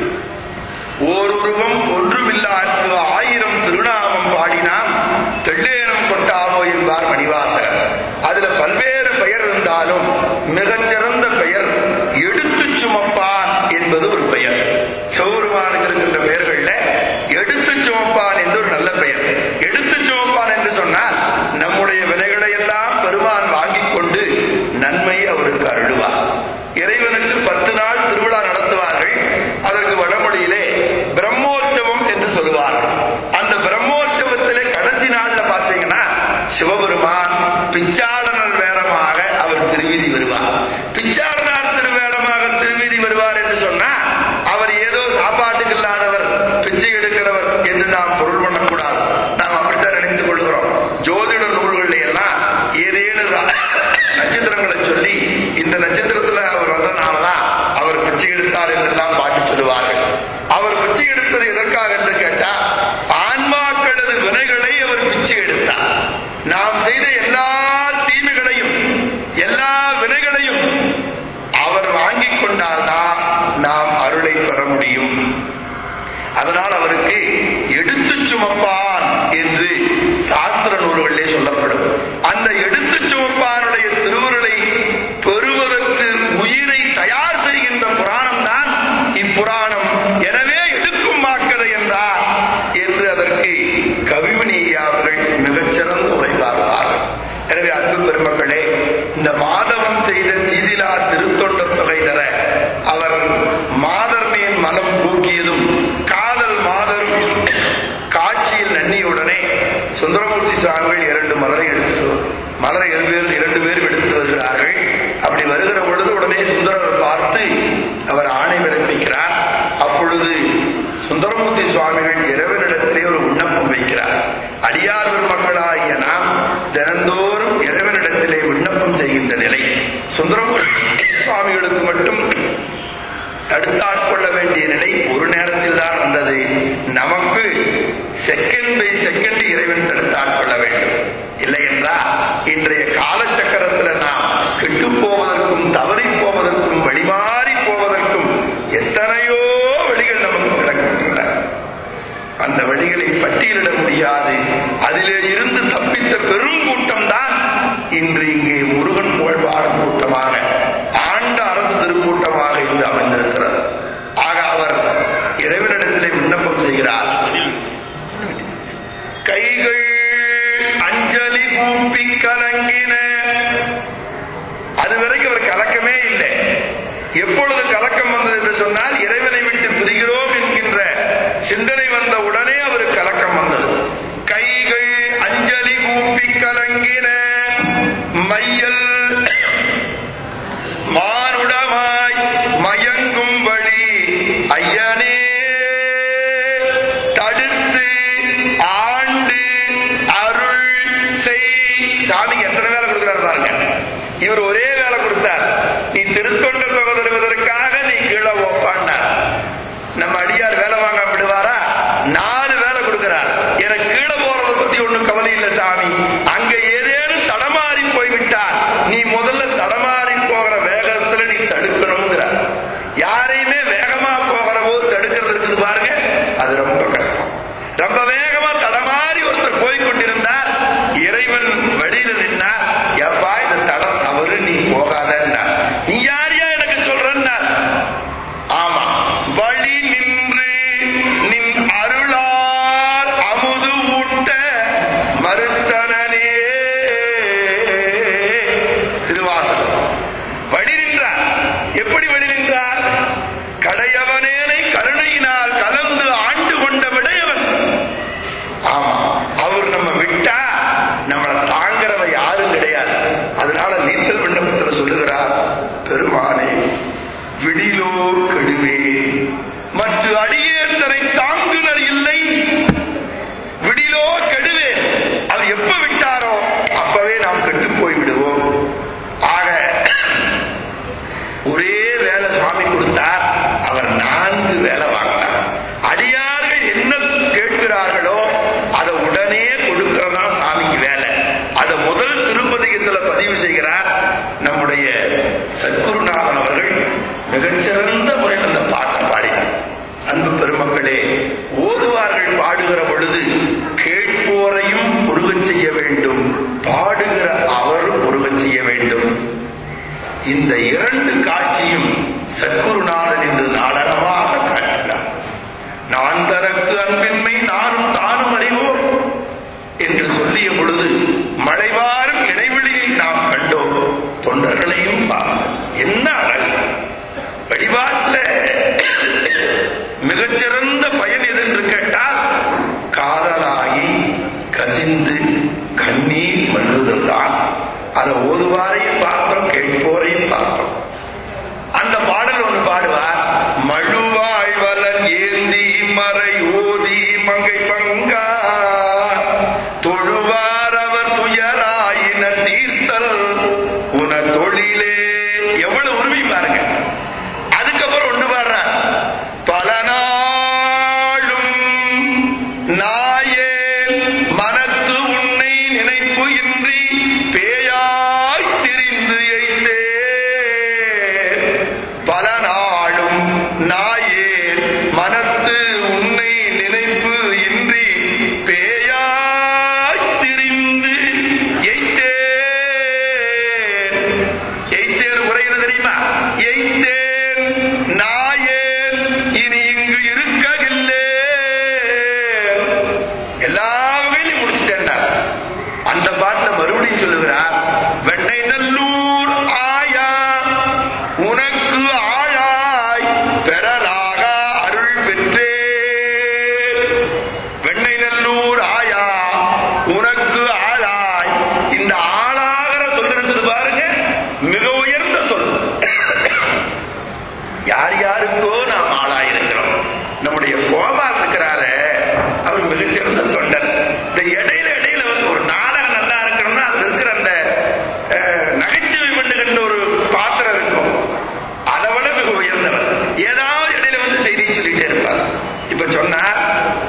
ஓருருவம் ஒன்றுமில்லாருக்கு ஆயிரம் திருநாமம் பாடினாம் தெள்ளேனம் கொட்டாமோ என்பார் மணிவாசகர் அதுல பல்வேறு பெயர் இருந்தாலும் மிகச்சிறந்த பெயர் எடுத்துச் சுமப்பான் என்பது ஒரு பெயர் சிவபெருமானுக்கு இருக்கின்ற பெயர்கள்ல எடுத்துச் சுமப்பான் என்று ஒரு நல்ல பெயர் எடுத்துச் சுமப்பான் என்று சொன்னால் நம்முடைய வினைகளை எல்லாம் பெருமான் வாங்கிக் கொண்டு நன்மை அவருக்கு அருளுவார் இறைவனுக்கு பத்து நாள் திருவிழா நடத்துவார்கள் அதற்கு வடமொழியிலே பிரம்மோற்சவம் என்று சொல்லுவார்கள் அந்த பிரம்மோற்சவத்திலே கடைசி நாள்ல பாத்தீங்கன்னா சிவபெருமான் பிச்சாளனர் வேறமாக அவர் திருவீதி வருவார் பிச்சாளனார் திருவேடமாக திருவீதி வருவார் என்று சொன்னா அவர் ஏதோ சாப்பாட்டுக்கு இல்லாதவர் பிச்சை எடுக்கிறவர் என்று நாம் பொருள் பண்ணக்கூடாது நாம் அப்படித்தான் நினைத்து கொள்கிறோம் ஜோதிட நூல்களில் எல்லாம் ஏதேனும் ரா- நட்சத்திரங்களை சொல்லி இந்த நட்சத்திரத்துல அவர் வந்தனாலதான் அவர் பிச்சை எடுத்தார் என்றெல்லாம் பாட்டு சொல்லுவார்கள் அவர் பிச்சை எடுத்தது எதற்காக என்று கேட்டா ஆன்மாக்களது வினைகளை அவர் பிச்சை எடுத்தார் நாம் செய்த எல்லா தீமைகளையும் எல்லா வினைகளையும் அவர் வாங்கிக் கொண்டால்தான் நாம் அருளை பெற முடியும் அதனால் அவருக்கு எடுத்துச் சுமப்பான் என்று சாஸ்திர நூல்களிலே சொல்லப்படும் அந்த எடுத்துச் சுமப்பானுடைய திருவுருளை பெறுவதற்கு உயிரை தயார் செய்கின்ற புராணம் தான் இப்புராணம் எனவே எடுக்கும் மாக்கதை என்றார் என்று அதற்கு கவிமணியா அவர்கள் மிகச்சிறந்த உரைப்பார்கள் எனவே அன்பு பெருமக்களே இந்த மாதவம் செய்த தீதிலா திருத்தொண்ட தொகை தர அவர் மலரை இரண்டு பேர் இரண்டு பேரும் எடுத்துட்டு வருகிறார்கள் அப்படி வருகிற பொழுது உடனே சுந்தரர் பார்த்து அவர் ஆணை பிறப்பிக்கிறார் அப்பொழுது சுந்தரமூர்த்தி சுவாமிகள் இறைவனிடத்திலே ஒரு விண்ணப்பம் வைக்கிறார் அடியார் மக்களாகிய நாம் தினந்தோறும் இறைவனிடத்திலே விண்ணப்பம் செய்கின்ற நிலை சுந்தரமூர்த்தி சுவாமிகளுக்கு மட்டும் தடுத்தாட்கொள்ள வேண்டிய நிலை ஒரு நேரத்தில் தான் வந்தது நமக்கு செகண்ட் பை செகண்ட் இறைவன் தடுத்தாட்கொள்ள வேண்டும் இல்லை என்றால் இன்றைய காலச்சக்கரத்தில் நாம் கெட்டு போவதற்கும் தவறி போவதற்கும் வழிமாறி போவதற்கும் எத்தனையோ வழிகள் நமக்கு விளக்குகின்றன அந்த வழிகளை பட்டியலிட முடியாது அதிலே இருந்து தப்பித்த பெரும் கூட்டம் தான் இன்று இங்கே முருகன் புகழ்பாடும் கூட்டமாக ஆண்ட அரசு திருக்கூட்டமாக இன்று அமைந்திருக்கிறது ஆக அவர் இறைவனிடத்திலே விண்ணப்பம் செய்கிறார் கைகள் அஞ்சலி கூப்பி கலங்கின அது வரைக்கும் அவர் கலக்கமே இல்லை எப்பொழுது கலக்கம் வந்தது என்று சொன்னால் இறைவனை விட்டு பிரிகிறோம் என்கின்ற சிந்தனை வந்த உடனே அவருக்கு கலக்கம் வந்தது கைகள் அஞ்சலி கூப்பி கலங்கின மையல் மானுடமாய் மயங்கும் வழி ஐயனே தடுத்து ஆண்டு அருள் செய் சாமிக்கு எத்தனை வேலை கொடுக்கிறார் பாருங்க இவர் ஒரே வேலை கொடுத்தார் நீ திருத்தொண்ட தொகை தருவதற்காக நீ கீழே ஒப்பாண்டார் நம்ம அடியார் வேலை வாங்க விடுவாரா நாலு வேலை கொடுக்கிறார் எனக்கு கீழே போறதை பத்தி ஒண்ணும் கவலை இல்லை சாமி அங்க ஏதேனும் தடமாறி போய்விட்டால் நீ முதல்ல தடமாறி போகிற வேகத்துல நீ தடுக்கணுங்கிறார் யாரையுமே வேகமா போகிற போது தடுக்கிறது இருக்குது பாருங்க அது ரொம்ப கஷ்டம் ரொம்ப வேகமா தடமாறி ஒருத்தர் போய் கொண்டிருந்தார் இறைவன் வழியில நின்னார் எப்பா இந்த தடம் தவறு நீ போகாதன்னா நீ யாரையா எனக்கு சொல்றன்னார் ஆமா வழி நின்று நின் அருளால் அமுது ஊட்ட மறுத்தனே திருவாசகம் வழி நின்றார் எப்படி வழி நின்றார் கடையவனேனை கருணையினால் கலந்து ஆண்டு கொண்ட விடையவன் ஆமா அவர் நம்ம விட்டா நம்மளை தாங்கிறவ யாரும் கிடையாது அதனால நீச்சல் விண்ணப்பத்தில் சொல்லுகிறார் பெருமானே விடிலோ கெடுவே மற்ற அடியேந்தரை தாங்குனர் இல்லை விடிலோ கெடுவே அது எப்ப விட்டாரோ அப்பவே நாம் கெட்டு போய் விடுவோம் ஆக ஒரே வேலை சுவாமி கொடுத்தார் அவர் நான்கு வேலை வாங்கினார் அடியார்கள் என்ன கேட்கிறார்களோ அதை உடனே கொடுக்கிறதா சாமிக்கு வேலை அதை முதல் திருப்பதிகத்துல பதிவு செய்கிறார் நம்முடைய சத்குருநாதன் அவர்கள் மிகச்சிறந்த முறையில் அந்த பாட்டை பாடினார் அன்பு பெருமக்களே ஓதுவார்கள் பாடுகிற பொழுது கேட்போரையும் முருகச் செய்ய வேண்டும் பாடுகிற அவரும் முருகச் செய்ய வேண்டும் இந்த இரண்டு காட்சியும் சத்குருநாதன் என்று நாடகமாக காட்டினார் நான் தனக்கு அன்பின்மை நானும் தானும் அறிவோம் என்று சொல்லிய பொழுது மழைவாரும் இடைவெளியை நாம் கண்டோம் தொண்டர்களையும் பார்த்தோம் என்ன அழகு வழிபாட்டில் மிகச்சிறந்த பயன் எது என்று கேட்டால் காதலாகி கசிந்து கண்ணீர் மல்லுதல் தான் அதை ஓதுவாரையும் பார்த்தோம் கேட்போரையும் பார்த்தோம் அந்த பாடல் ஒன்று பாடுவார் மழுவாய் வலன் ஏந்தி மறை ஓதி மங்கை பங்கா தொழுவார் அவர் துயராயின தீர்த்தல் உன தொழிலே எவ்வளவு உரிமை பாருங்க அதுக்கப்புறம் ஒன்று பாடுறார் பல நாளும் நாயே மனத்து உன்னை நினைப்பு இன்றி பேயாய் திரிந்து எய்தே பல நாளும் நாயே மனத்து உன்னை நினைப்பு இன்றி பேயாய் திரிந்து எய்தேன் எய்தேன் உரையின தெரியுமா எய்தேன் நாயேன் இனி இங்கு இருக்கவில்லை எல்லா வகையிலும் முடிச்சுட்டேன் அந்த பாட்டுல மறுபடியும் சொல்லுகிறார்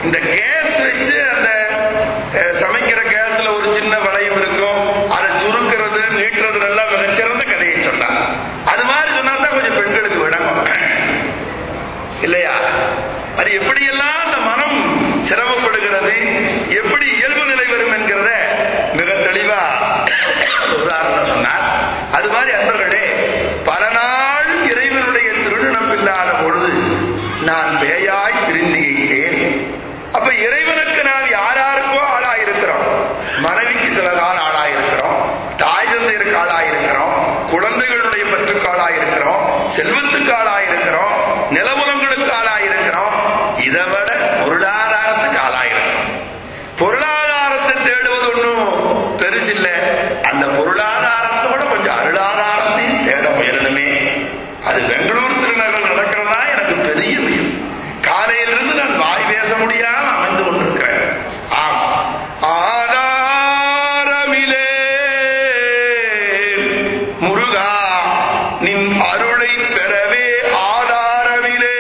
இந்த கேஸ் வச்சு அந்த அஹ், சமைக்கிற கேஸ்ல ஒரு சின்ன வளையம் இருக்கும் அதை சுருக்கிறது நீட்டுறது எல்லாம் மிகச்சிறந்த கதையை சொன்னார் அது மாதிரி சொன்னா தான் கொஞ்சம் பெண்களுக்கு விளங்கும் இல்லையா அது எப்படியெல்லாம் அந்த மனம் சிரமப்படுகிறது எப்படி இயல்பு நிலை வரும் என்கிறத மிக தெளிவா உதாரணம் சொன்னார் அது மாதிரி அன்பர்களே பல நாள் இறைவனுடைய திருநிணம் இல்லாத பொழுது நான் பேயாய் திருந்திகிறேன் அப்ப இறைவனுக்கு நாம் யார் யாருக்கோ ஆளாயிருக்கிறோம் மனைவிக்கு சில நாள் ஆளாயிருக்கிறோம் தாய் தந்தையருக்கு ஆளாயிருக்கிறோம் குழந்தைகளுடைய பற்றுக்கு ஆளாயிருக்கிறோம் செல்வத்துக்கு ஆளாயிருக்கிறோம் நிலவுலங்களுக்கு ஆளாயிருக்கிறோம் இதை விட பொருளாதாரத்துக்கு ஆளாயிருக்கிறோம் பொருளாதாரத்தை தேடுவது ஒன்றும் பெருசில்லை அந்த பொருளாதாரத்தோட கொஞ்சம் அருளாதாரத்தையும் தேட முயலணுமே அது பெங்களூர் திருநகர் நடக்கிறதா எனக்கு பெரிய உயிர் காலையிலிருந்து நான் வாய் பேச முடியாம அமைந்து கொண்டிருக்கிறேன் ஆம் ஆதாரமிலே முருகா நின் அருளை பெறவே ஆதாரமிலே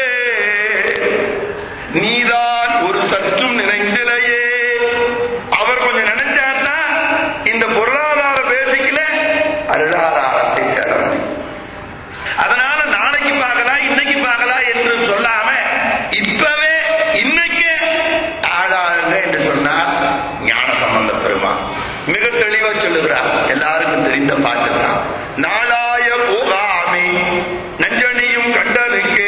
நீதான் ஒரு சற்றும் நினைந்திலையே அவர் கொஞ்சம் நினைச்சாருன்னா இந்த பொருளாதார பேசிக்கல அருளாதாரத்தை தேட முடியும் அதனால நாளைக்கு பார்க்கலாம் இன்னைக்கு பார்க்கலாம் என்று சொல்லாம இப்பவே இன்னைக்கே ஆளாங்க என்று சொன்னார் ஞான சம்பந்த பெருமான் மிக தெளிவா சொல்லுகிறார் எல்லாருக்கும் தெரிந்த பாட்டு தான் நாளாய போகாமே நஞ்சனியும் கண்டனுக்கு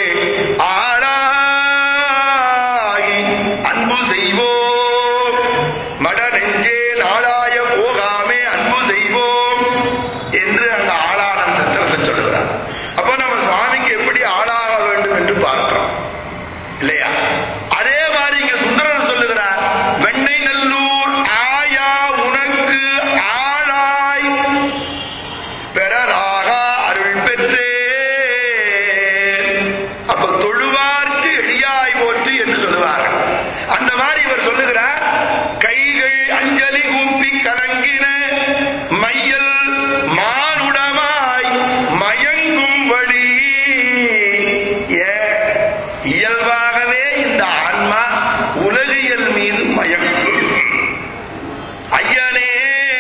ஆளாகி அன்பு செய்வோம் மட நெஞ்சே நாளாய போகாமே அன்பு செய்வோம் என்று அந்த ஆளானந்தத்தில் சொல்லுகிறார் அப்ப நம்ம சுவாமிக்கு எப்படி ஆளாக வேண்டும் என்று பார்க்கிறோம் இல்லையா அதே மாதிரி இங்க சுந்தரர் சொல்லுகிறார் வெண்ணை நல்லூர் ஆயா உனக்கு ஆளாய் பெறராக அருள் பெற்றேன் அப்ப தொழுவார்க்கு எளியாய் போற்று என்று சொல்லுவார்கள் அந்த மாதிரி இவர் சொல்லுகிறார் கைகள் அஞ்சலி கூப்பி கலங்கின மையல் மானுடமாய் மயங்கும்படி ஏன் இயல்பாகவே இந்த ஆன்மா உலகியல் மீது மயங்கும் ஐயனே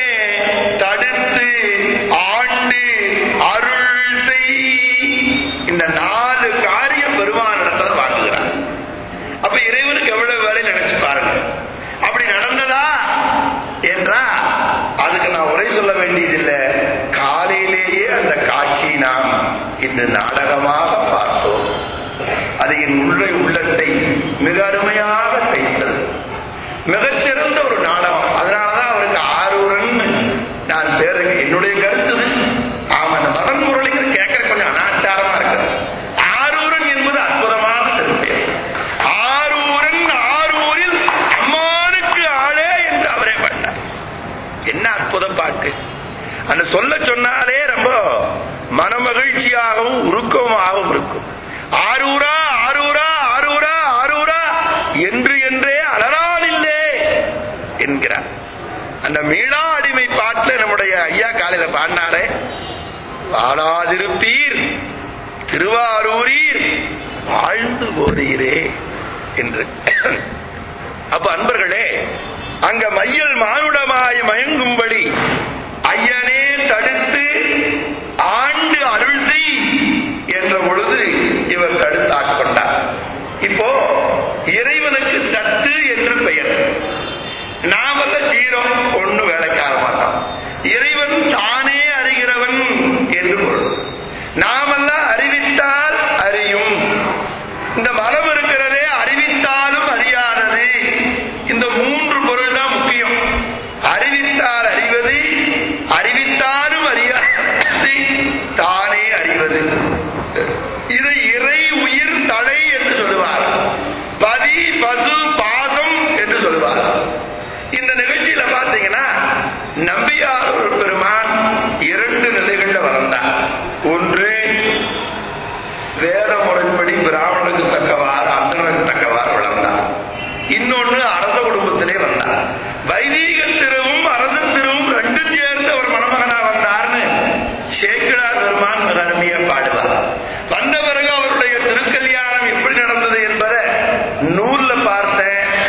தடுத்து ஆண்டு அருள் செய் இந்த நாலு காரியம் பெருமானிடத்தில் வாங்குகிறார் அப்ப இறைவனுக்கு எவ்வளவு வேலை நினைச்சு பாருங்க அப்படி நடந்ததா என்றா அதுக்கு நான் உரை சொல்ல வேண்டியதில்லை காலையிலேயே அந்த காட்சியை நாம் இன்று நாடகமாக பார்த்தோம் அது என் உள்ள உள்ளத்தை மிக அருமையாக தைத்தது மிகச்சிறந்த ஒரு நாடகம் அதனாலதான் அவருக்கு ஆரூரன் நான் பேருக்கு என்னுடைய கருத்து இது. ஆமா அந்த மதன் முரளிங்கிறது கேட்கற கொஞ்சம் அனாச்சாரமா இருக்குது ஆரூரன் என்பது அற்புதமான திருப்பெயர் ஆரூரன் ஆரூரில் அம்மானுக்கு ஆளே என்று அவரே பாட்டார் என்ன அற்புத பாட்டு அந்த சொல்ல சொன்னாலே ரொம்ப மனமகிழ்ச்சியாகவும் உருக்கமாகவும் இருக்கும் ஆரூரா ஆரூரா ஆரூரா ஆரூரா என்று என்றே அலறானில்லே என்கிறார் அந்த மீளா அடிமை பாட்டுல நம்முடைய ஐயா காலையில பாடினாரே வாழாதிருப்பீர் திருவாரூரீர் வாழ்ந்து போதீரே என்று அப்ப அன்பர்களே அங்க மையல் மானுடமாய் மயங்கும்படி ஐயனே தடுத்து ஆண்டு அருள் செய் என்ற பொழுது இவர் தடுத்து ஆட்கொண்டார் இப்போ இறைவனுக்கு சத்து என்று பெயர் நாமல்ல ஜீரோ ஒண்ணு வேலைக்கார மாட்டோம் இறைவன் தானே அறிகிறவன் என்று பொருள் நாமல்ல அறிவித்தால் அறியும் இந்த மரம் இருக்கிறதே அறிவித்தாலும் அறியாதது இந்த மூன்று பொருள் தான் முக்கியம் அறிவித்தால் அறிவது அறிவித்தாலும் அறியாதது தானே அறிவது இதை இறை உயிர் தலை என்று சொல்லுவார் பதி பசு பாசம் என்று சொல்லுவார் இந்த நிகழ்ச்சியில பாத்தீங்கன்னா நம்பியார் ஒரு பெருமான் இரண்டு நிலைகள்ல வளர்ந்தார் ஒன்று வேத முறைப்படி பிராமணனுக்கு தக்கவாறு அந்தனுக்கு தக்கவாறு வளர்ந்தார் இன்னொன்னு அரச குடும்பத்திலே வந்தார் வைதீக திருவும் அரச திருவும் ரெண்டும் சேர்ந்து அவர் மணமகனா வந்தார்னு சேக்கிழார் பெருமான் மிக அருமையா பாடுவார் வந்த பிறகு அவருடைய திருக்கல்யாணம் எப்படி நடந்தது என்பதை நூல்ல பார்த்தேன்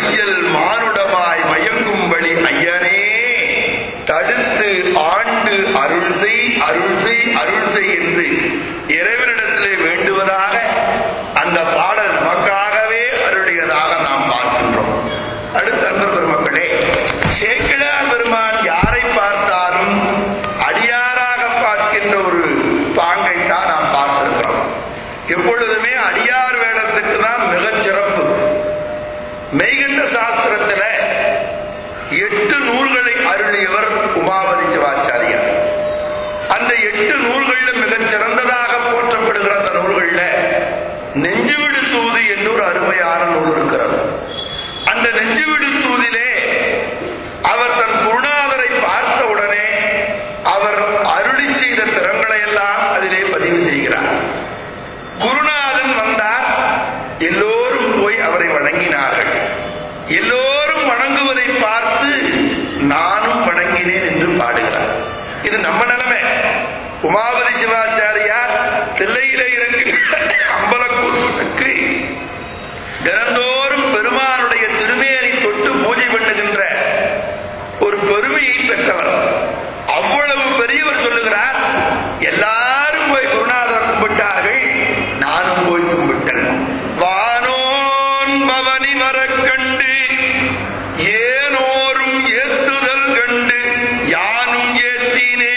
மையல் மானுடமாய் மயங்கும்படி ஐயனே தடுத்து ஆண்டு அருள் செய் அருள் செய் அருள் செய் என்று இறைவனிடத்திலே வேண்டுவதாக அந்த பாடல் நமக்காகவே அருளியதாக நாம் பார்க்கின்றோம் அடுத்த அன்பர் பெருமக்களே சேக்கிழார் பெருமான் யாரை பார்த்தாலும் அடியாராக பார்க்கின்ற ஒரு பாங்கை தான் நாம் பார்த்திருக்கிறோம் எப்பொழுதுமே அடியார் வேடத்துக்கு தான் மிகச் சிறப்பு மெய்கண்ட சாஸ்திரத்துல எட்டு நூல்களை அருளியவர் உமாபதி சிவாச்சாரியார் அந்த எட்டு நூல்கள்ல மிகச் சிறந்ததாக போற்றப்படுகிற அந்த நூல்கள்ல நெஞ்சுவிடு தூது என்று ஒரு அருமையான நூல் இருக்கிறது அந்த நெஞ்சுவிடு தூதிலே அவர் தன் குருநாதரை பார்த்த உடனே அவர் அருளி செய்த திறங்களை எல்லாம் அதிலே பதிவு செய்கிறார் குருநாதன் வந்தார் எல்லோரும் போய் அவரை வணங்கினார்கள் எல்லோரும் வணங்குவதை பார்த்து நானும் வணங்கினேன் என்று பாடுகிறார் இது நம்ம நிலைமை உமாபதி சிவாச்சாரியார் தில்லையிலே இருக்கிற அம்பலக்கூத்துக்கு தினந்தோறும் பெருமானுடைய திருமேனி தொட்டு பூஜை பண்ணுகின்ற ஒரு பெருமையை பெற்றவர் அவ்வளவு பெரியவர் சொல்லுகிறார் எல்லாரும் போய் குருநாதர் கும்பிட்டார்கள் நானும் போய் கும்பிட்டேன் வானோன் பவனி வரக் கண்டு ஏனோரும் ஏத்துதல் கண்டு யானும் ஏத்தினே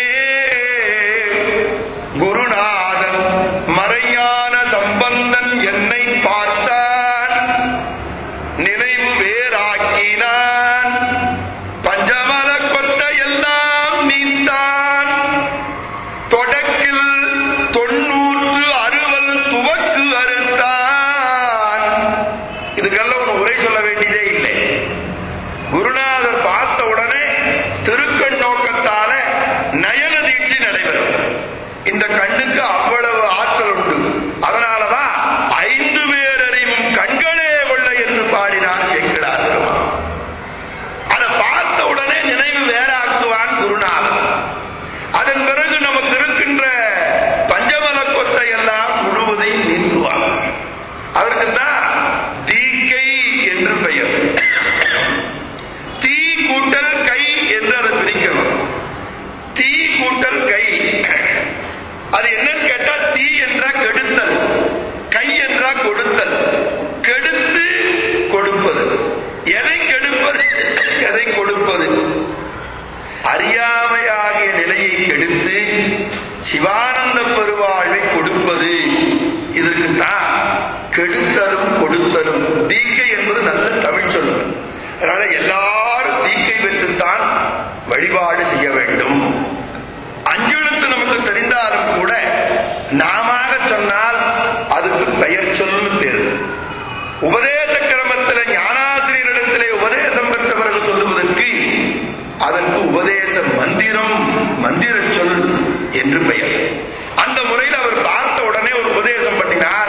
குருநாதன் மறையான சம்பந்தன் என்னை பார்த்தான் நினைவு வேறாக்கினான் பஞ்சமல கொத்த எல்லாம் நீத்தான் தொடக்கில் தொண்ணூற்று அறுவல் துவக்கு அறுத்தான் இதுக்கெல்லாம் ஒரு உரை சொல்ல வேண்டியதே இல்லை குருநாதர் பார்த்த உடனே திருக்கண் நோக்கத்தால நயன தீட்சி நடைபெறும் இந்த கண்ணுக்கு அவ்வளவு ஆற்றல் உண்டு அதனாலதான் ஐந்து பேர் அறிவும் கண்களே கொள்ள என்று பாடினார் சேக்கிழார் பெருமான் அதை பார்த்த உடனே நினைவு வேறாக்குவான் குருநாதன் அதன் பிறகு நமக்கு இருக்கின்ற பஞ்சமல கொத்தை எல்லாம் முழுவதையும் நீக்குவான் அதற்கு தான் தீக்கை என்று பெயர் தீ கூட்டல் கை என்று அதை பிரிக்கணும் தீ கூட்டல் கை அது என்னன்னு கேட்டா தீ என்றா கெடுத்தல் கை என்றா கொடுத்தல் கெடுத்து கொடுப்பது எதை கெடுப்பது எதை கொடுப்பது அறியாமையாகிய நிலையை கெடுத்து சிவானந்த பெருவாழ்வை கொடுப்பது இதற்கு தான் கெடுத்தலும் கொடுத்தலும் தீக்கை என்பது நல்ல தமிழ் சொல்லு அதனால எல்லாரும் தீக்கை பெற்றுத்தான் வழிபாடு செய்ய வேண்டும் அஞ்செழுத்து நமக்கு தெரிந்தாலும் கூட நாம சொன்னால் அதுக்கு பெயர் சொல்லு பேரு உபதேச கிரமத்தில் ஞானாசிரியரிடத்திலே உபதேசம் பெற்ற பிறகு சொல்லுவதற்கு அதற்கு உபதேச மந்திரம் மந்திர சொல் என்று பெயர் அந்த முறையில் அவர் பார்த்த உடனே ஒரு உபதேசம் பண்ணினார்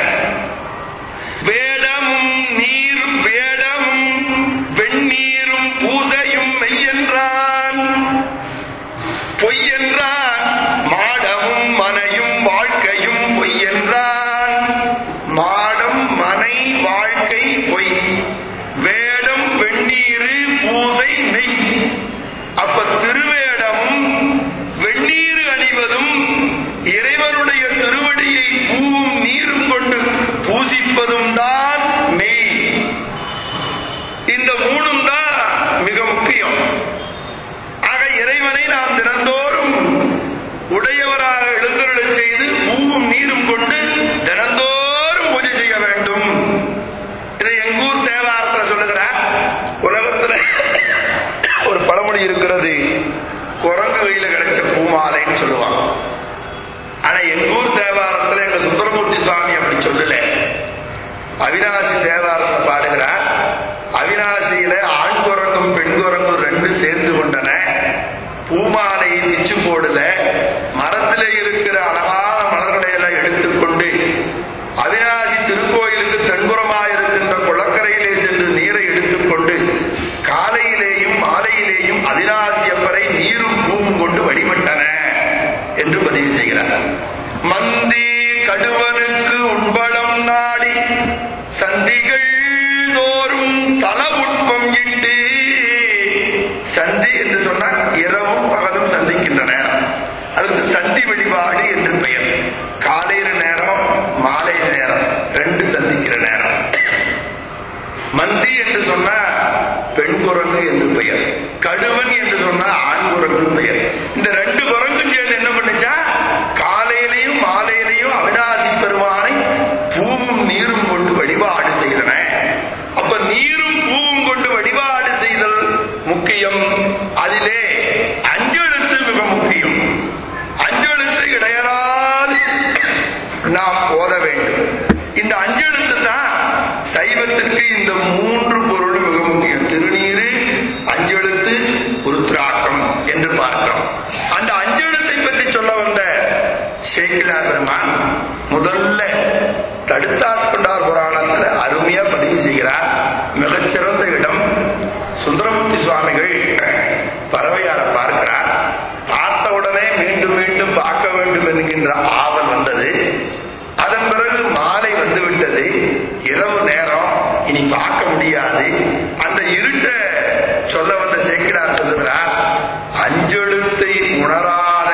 வேடமும் நீர் வேடமும் வெந்நீரும் பூசையும் மெய்யென்றான் பொய்யென்றான் மாடமும் மனையும் வாழ்க்கையும் பொய்யென்றான் மாடம் மனை வாழ்க்கை பொய் வேடம் வெந்நீரு பூசை மெய் அப்ப திருவேடமும் வெந்நீர் அணிவதும் இறைவனுடைய திருவடியை பூவும் நீரும் கொண்டு பூசிப்பதும் தான் மெய் இந்த மூணும் தான் மிக முக்கியம் ஆக இறைவனை நாம் தினந்தோறும் உடையவராக எழுந்தருளச் செய்து பூவும் நீரும் கொண்டு தினந்தோறும் பூஜை செய்ய வேண்டும் இதை எங்கூர் தேவாரத்தில் சொல்லுகிறார் உலகத்துல ஒரு பழமொழி இருக்கிறது குரங்கு கையில கிடைச்ச பூமாலைன்னு சொல்லுவாங்க ஆனா எங்கூர் தேவாரத்துல எங்க சுந்தரமூர்த்தி சுவாமி அப்படி சொல்லல அவினாசி தேவாரத்தை பாடுகிறார் அவினாசியில ஆண் குரங்கும் பெண் குரங்கும் ரெண்டு சேர்ந்து கொண்டன பூமாலையை பிச்சு போடல மரத்திலே இருக்கிற அழகான மலர்களை எல்லாம் எடுத்துக்கொண்டு அவினாசி திருக்கோயிலுக்கு தென்புறமாக இருக்கின்ற குளக்கரையிலே சென்று நீரை எடுத்துக்கொண்டு காலையிலேயும் மாலையிலேயும் அவினாசியப்பரை நீரும் பூவும் கொண்டு வழிபட்டன என்று பதிவு செய்கிறார் மந்தி கடுவனுக்கு உண்பளம் நாடி சந்திகள் தோறும் சலப சந்தி என்று சொன்னால் இரவும் பகலும் சந்திக்கின்ற நேரம் அதுக்கு சந்தி வழிபாடு என்று பெயர் காலையில நேரம் மாலை நேரம் ரெண்டு சந்திக்கிற நேரம் மந்தி என்று சொன்னா பெண் குரங்கு என்று பெயர் கடுவன் என்று சொன்னா ஆண் குரங்கு பெயர் இந்த ரெண்டு குரங்கும் சேர்ந்து என்ன பண்ணுச்சா காலையிலையும் மாலையிலையும் அவிநாசி பெருமானை பூவும் நீரும் கொண்டு வழிபாடு செய்தன அப்ப நீரும் பூவும் கொண்டு வழிபாடு செய்தல் முக்கியம் அதிலே அஞ்செழுத்து மிக முக்கியம் அஞ்செழுத்து இடையறாது நாம் ஓத வேண்டும் இந்த அஞ்செழுத்து தான் சைவத்திற்கு இந்த மூன்று பொருள் மிக முக்கியம் திருநீரு அஞ்செழுத்து உருத்ராக்கம் என்று பார்க்கிறோம் அந்த அஞ்செழுத்தை பற்றி சொல்ல வந்த சேக்கிலா பெருமான் முதல்ல தடுத்தாட்கொண்டார் புராணத்துல அருமையா பதிவு செய்கிறார் மிகச்சிறந்த இடம் சுந்தரமூர்த்தி சுவாமிகள் பறவையார பார்க்கிறார் பார்த்த உடனே மீண்டும் மீண்டும் பார்க்க வேண்டும் என்கின்ற ஆவல் வந்தது அதன் பிறகு மாலை வந்து விட்டது இரவு நேரம் இனி பார்க்க முடியாது அந்த இருட்ட சொல்ல வந்த சேக்கிரார் சொல்லுகிறார் அஞ்செழுத்தை உணராத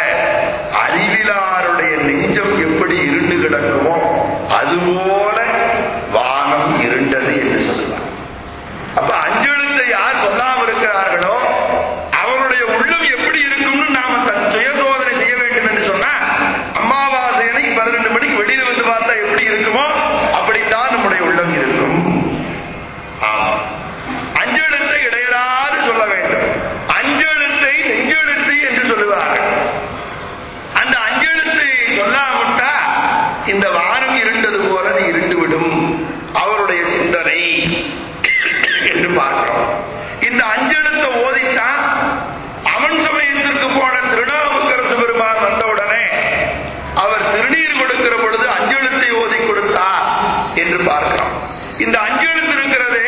அறிவிலாருடைய நெஞ்சம் எப்படி இருண்டு கிடக்குமோ அதுபோல வானம் இருண்டது என்று சொல்லுவார் அப்ப அஞ்செழுத்தை யார் சொல்லாம இருக்கிறார்களோ அவருடைய உள்ளம் எப்படி இருக்கும்னு நாம தன் சுயசோதனை செய்ய வேண்டும் என்று சொன்னா அமாவாசை அன்னைக்கு பதிரெண்டு மணிக்கு வெளியில வந்து பார்த்தா எப்படி இருக்குமோ அப்படித்தான் நம்முடைய உள்ளம் இருக்கும் ஆமா அஞ்செழுத்தை இடையராது சொல்ல வேண்டும் அஞ்செழுத்தை நெஞ்செழுத்து என்று சொல்லுவார்கள் அந்த அஞ்செழுத்தை சொல்லாமட்டா இந்த வானம் இருண்டது போல அது இருண்டு விடும் அவருடைய சிந்தனை என்று பார்க்கிறோம் இந்த அஞ்செழுத்தை ஓதித்தான் அவன் சமயத்திற்கு போன திருநாவுக்கரசு பெருமான் வந்தவுடனே அவர் திருநீர் கொடுக்கிற பொழுது அஞ்செழுத்தை ஓதி கொடுத்தார் என்று பார்க்கிறோம் இந்த அஞ்செழுத்து இருக்கிறதே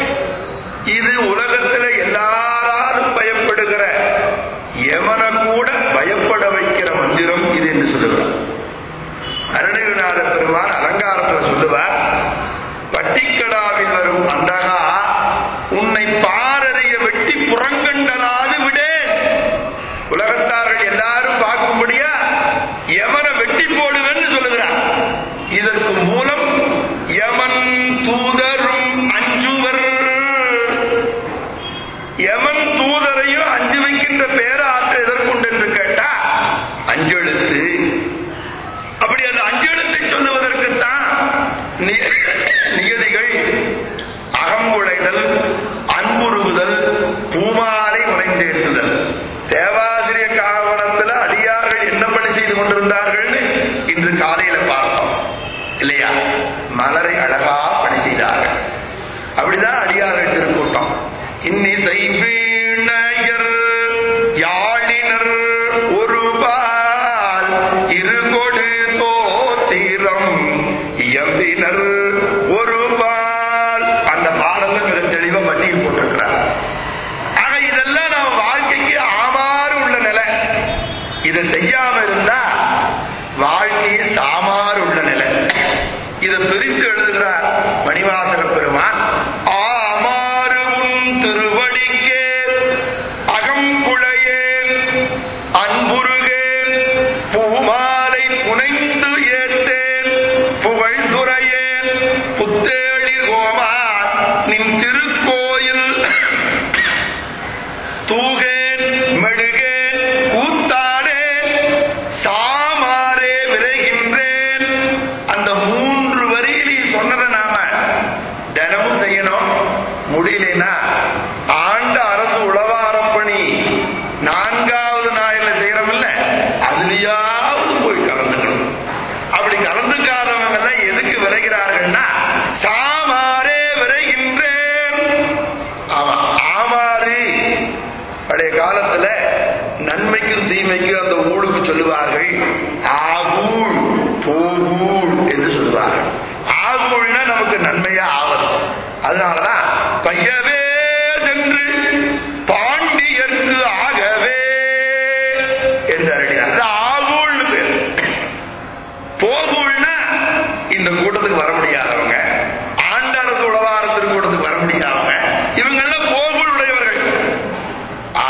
இது உலகத்தில் எல்லாராலும் பயப்படுகிற எவன கூட பயப்பட வைக்கிற மந்திரம் இது என்று சொல்லுகிறார் அருணகிரிநாத பெருமான் அலங்காரத்தில் சொல்லுவார் பட்டிக்கடாவில் வரும் அந்தகா உன்னை பாரறிய வெட்டி புறங்கண்டலாது விடேன் உலகத்தார்கள் எல்லாரும் பார்க்கும்படியா யமனை வெட்டி போடுவேன்னு சொல்லுகிறார் இதற்கு மூலம் யமன் தூதரும் அஞ்சுவர் யமன் தூதரையும் அஞ்சு வைக்கின்ற பேராற்ற எதற்குண்டு என்று கேட்டா அஞ்செழுத்து அப்படி அந்த அஞ்செழுத்தை சொல்லுவதற்குத்தான் நி- நியதிகள் அகம்புழைதல் அன்புருகுதல் பூமாலை உரைந்தேற்றுதல் தேவாசிரிய காவணத்துல அடியார்கள் என்ன பணி செய்து கொண்டிருந்தார்கள் இன்று காலையில பார்த்தோம் இல்லையா மலரை அழகா பணி செய்தார்கள் அப்படிதான் அடியார்கள் திருக்கூட்டம் இன்னிசை வீணையர் யாழினர் ஒருபால் இருகொடு தோத்திரம் இயம்பினர் ஒருபால் அந்த பாடல்ல மிக தெளிவா பட்டியல் போட்டிருக்கிறார் ஆக இதெல்லாம் நம்ம வாழ்க்கைக்கு ஆமாறு உள்ள நிலை இதை செய்யாம இருந்தா வாழ்க்கையே சாமாறு உள்ள நிலை இதை பிரித்து எழுதுகிறார் மணிவாசக பெருமான் ஆமாறு உன் திருவடிக்கே அகங்குழையேன் அன்புருகேன் பூமாலை புனைந்து ஏற்றேன் புகழ்துரையேன் புத்தேளிர் கோமான் நின் திருக்கோயில் தூகேன் மெழுகேன் கூத்தாடேன் சாமாரே விரைகின்றேன் அந்த மூன்று வரியில் நீ சொன்னதை நாம தினமும் செய்யணும் முடியலனா ஆண்ட அரசு உளவாரம் பணி நான்காவது நாயில செய்யறோம்ல அதுலயாவது போய் கலந்துக்கணும் அப்படி கலந்துக்காதவங்க எல்லாம் எதுக்கு விரைகிறார்கள்னா சாமாரே விரைகின்றேன் ஆமா ஆமாறு பழைய காலத்துல நன்மைக்கும் தீமைக்கும் அந்த ஊழுக்கு சொல்லுவார்கள் ஆகூழ் பூகூழ் என்று சொல்லுவார்கள் ஆகூழ்னா நமக்கு நன்மையா ஆவது அதனாலதான் பையவே சென்று பாண்டியர்க்கு ஆகவே என்று அருளினார் அது ஆகூழ்னு பேர் போகூழ்னா இந்த கூட்டத்துக்கு வர முடியாதவங்க ஆண்டரசு உளவாரத்திற்கு கூட்டத்துக்கு வர முடியாதவங்க இவங்க எல்லாம் போகூழ் உடையவர்கள்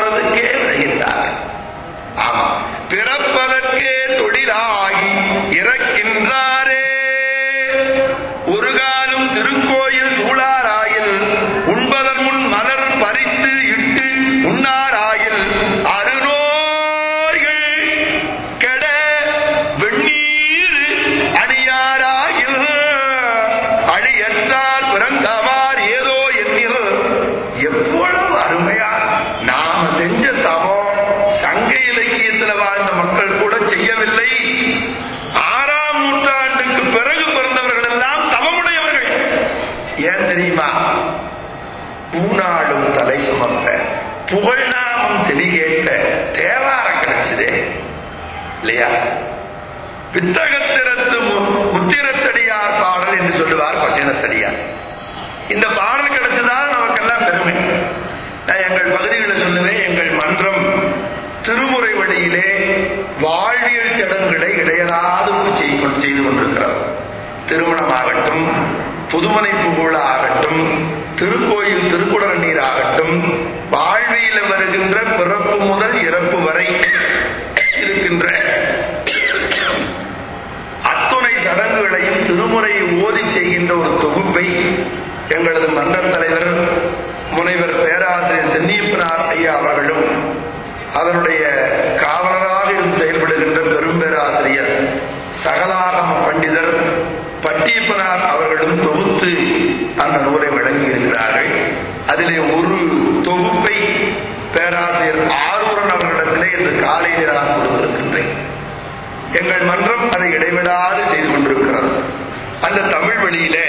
போறதுக்கே விளைகின்றார்கள் ஆமா பிறப்பதற்கே தொழிலாகி இறக்கின்றாரே ஒரு காலம் திருக்கோயில் சூழாராயில் உண்பதன் முன் மலர் பறித்து இட்டு உண்ணாராயில் அருநோய்கள் கெட வெண்ணீர் அணியாராயில் அழியற்றால் பிறந்தவார் ஏதோ எண்ணில் எவ்வளவு அருமையா நாம செஞ்ச தவம் சங்க இலக்கியத்தில் வாழ்ந்த மக்கள் கூட செய்யவில்லை ஆறாம் நூற்றாண்டுக்கு பிறகு பிறந்தவர்கள் எல்லாம் தவமுடையவர்கள் ஏன் தெரியுமா பூநாளும் தலை சுமப்ப புகழ்நாமம் செவி கேட்க தேவாரம் கிடைச்சதே இல்லையா வித்தகத்திரத்து மு- முத்திரத்தடியார் பாடல் என்று சொல்லுவார் பட்டினத்தடியார் இந்த பாடல் கிடைச்சதால் நமக்கெல்லாம் பெருமை நான் எங்கள் பகுதிகளில் சொல்லுவேன் எங்கள் மன்றம் திருமுறை வழியிலே வாழ்வியல் சடங்குகளை இடையராது செய்து கொண்டு- செய்து கொண்டிருக்கிறார் திருமணமாகட்டும் புதுமனை புகழ ஆகட்டும் திருக்கோயில் திருக்குடல் நீர் ஆகட்டும் வாழ்வியில வருகின்ற பிறப்பு முதல் இறப்பு வரை இருக்கின்ற அத்துணை சடங்குகளையும் திருமுறையை ஓதி செய்கின்ற ஒரு தொகுப்பை எங்களது மன்ற தலைவர் முனைவர் பேராசிரியர் சென்னியப்பனார் ஐயா அவர்களும் அதனுடைய காவலராக இருந்து செயல்படுகின்ற பெரும் பேராசிரியர் சகலாகம பண்டிதர் பட்டியப்பனார் அவர்களும் தொகுத்து அந்த நூலை வழங்கி இருக்கிறார்கள் அதிலே ஒரு தொகுப்பை பேராசிரியர் ஆரூரன் அவர்களிடத்திலே இன்று காலையில் நான் கொடுத்திருக்கின்றேன் எங்கள் மன்றம் அதை இடைவிடாது செய்து கொண்டிருக்கிறது அந்த தமிழ் வழியிலே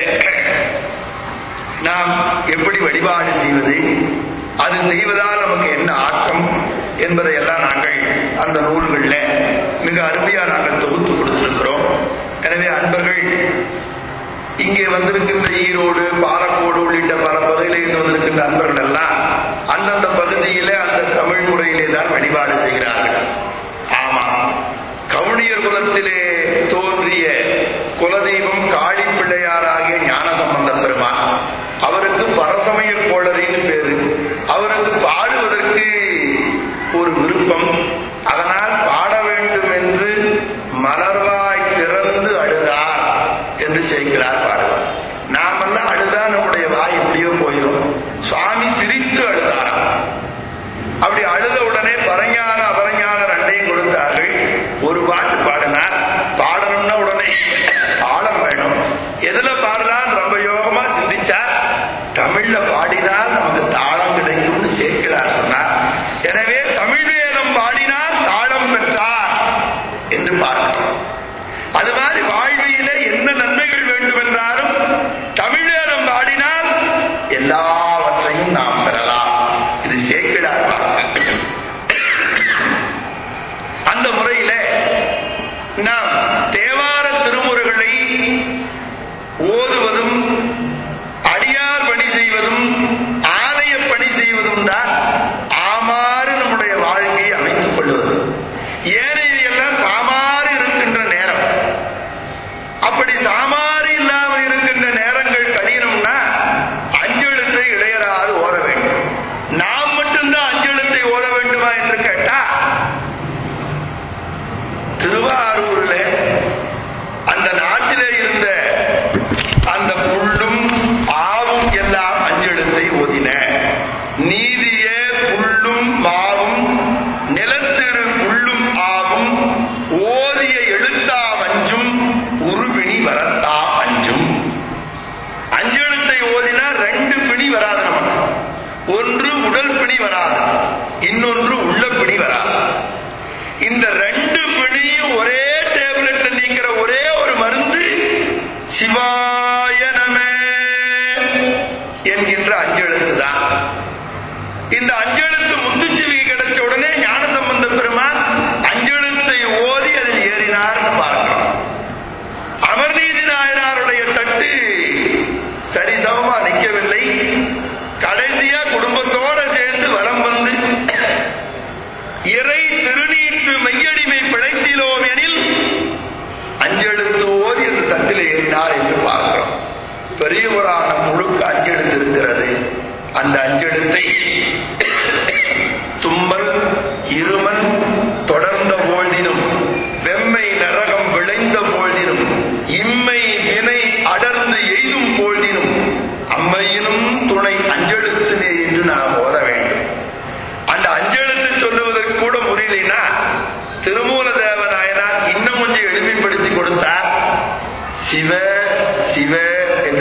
நாம் எப்படி வழிபாடு செய்வது அது செய்வதால் நமக்கு என்ன ஆக்கம் என்பதை எல்லாம் நாங்கள் அந்த நூல்களில் மிக அருமையா நாங்கள் தொகுத்து கொடுத்திருக்கிறோம் எனவே அன்பர்கள் இங்கே வந்திருக்கின்ற ஈரோடு பாலக்கோடு உள்ளிட்ட பல பகுதியிலிருந்து வந்திருக்கின்ற அன்பர்கள் எல்லாம் அந்தந்த பகுதியிலே அந்த தமிழ் முறையிலே தான் வழிபாடு செய்கிறார்கள் ஆமா கவுனியர் குலத்திலே தோன்றிய குலதெய்வம் காளி பிள்ளையாராகிய ஞானசம்பந்த பெருமான் அவருக்கு பரசமய கோளரின்னு பேரு அவருக்கு பாடுவதற்கு ஒரு விருப்பம் அதனால் பாட வேண்டும் என்று மலர்வாய் திறந்து அழுதார் என்று செய்கிறார் பாடுவார் நாமெல்லாம் அழுதா நம்முடைய வாய் எப்படியோ போயிடும் சுவாமி சிரித்து அழுதாராம் அப்படி அழுத உடனே பரஞான அபரஞான ரெண்டையும் கொடுத்தார்கள் ஒரு பாட்டு பாடினார் பாடணும்னா உடனே தாளம் வேணும் எதுல பாடலாம் ரொம்ப யோகமா சிந்திச்சார் தமிழ்ல பாடினால் நமக்கு தாளம் கிடைக்கும்னு சேர்க்கிறார் சொன்னார் எனவே தமிழ் வேதம் பாடினால் தாளம் பெற்றார் என்று பார்க்கிறோம் அது மாதிரி வாழ்வியில என்ன நன்மைகள் வேண்டும் என்றாலும் தமிழ் வேதம் பாடினால் எல்லாவற்றையும் நாம் பெறலாம் இது சேக்கிழார் வாக்கு. அந்த முறையில நாம் தேவார திருமுறைகளை ஓதுவதும் அடியார் பணி செய்வதும் ஆலய பணி செய்வதும் தான் ஆமாறு நம்முடைய வாழ்க்கையை அமைத்துக் கொள்வது ஏனைய எல்லாம் சாமாறு இருக்கின்ற நேரம் அப்படி சாமாறு இல்லாமல் இருக்கின்ற நேரங்கள் கடினம்னா அஞ்செழுத்தை இளையராது ஓத வேண்டும் நாம் மட்டும்தான் அஞ்செழுத்தை ஓத வேண்டுமா என்று கேட்டா திருவாரூரில் அந்த நாட்டிலே இருந்த அந்த புல்லும் ஆவும் எல்லாம் அஞ்செழுத்தை ஓதின நீதிய புல்லும் மாவும் நிலத்திரு புல்லும் ஆவும் ஓதிய எழுத்தா அஞ்சும் உருபிணி வரத்தா அஞ்சும் அஞ்செழுத்தை ஓதினா ரெண்டு பிணி வராது நமக்கு ஒன்று உடல் பிணி வராது இன்னொன்று உள்ள பிணி வராது இந்த ரெண்டு பிணியும் ஒரே டேப்லெட்ல நீங்கிற ஒரே ஒரு மருந்து சிவாய நம என்கின்ற அஞ்செழுத்து தான் இந்த அஞ்செழுத்து முத்துச்சிவி கிடைச்ச உடனே ஞானசம்பந்த பெருமான் அஞ்செழுத்தை ஓதி அதில் ஏறினார்னு பார்க்கிறோம் அமர்நீதி நாயனாருடைய தட்டு சரிசமமா நிற்கவில்லை கடைசியா குடும்பத்தோட சேர்ந்து வலம் வந்து இறை திருநீற்று மெய்யடிமை பிழைத்திலோம் எனில் அஞ்செழுத்து ஓதி அந்த தட்டில் ஏறினார் என்று பார்க்கிறோம் பெரிய புராணம் முழுக்க அஞ்செழுத்து இருக்கிறது அந்த அஞ்செழுத்தை தும்ப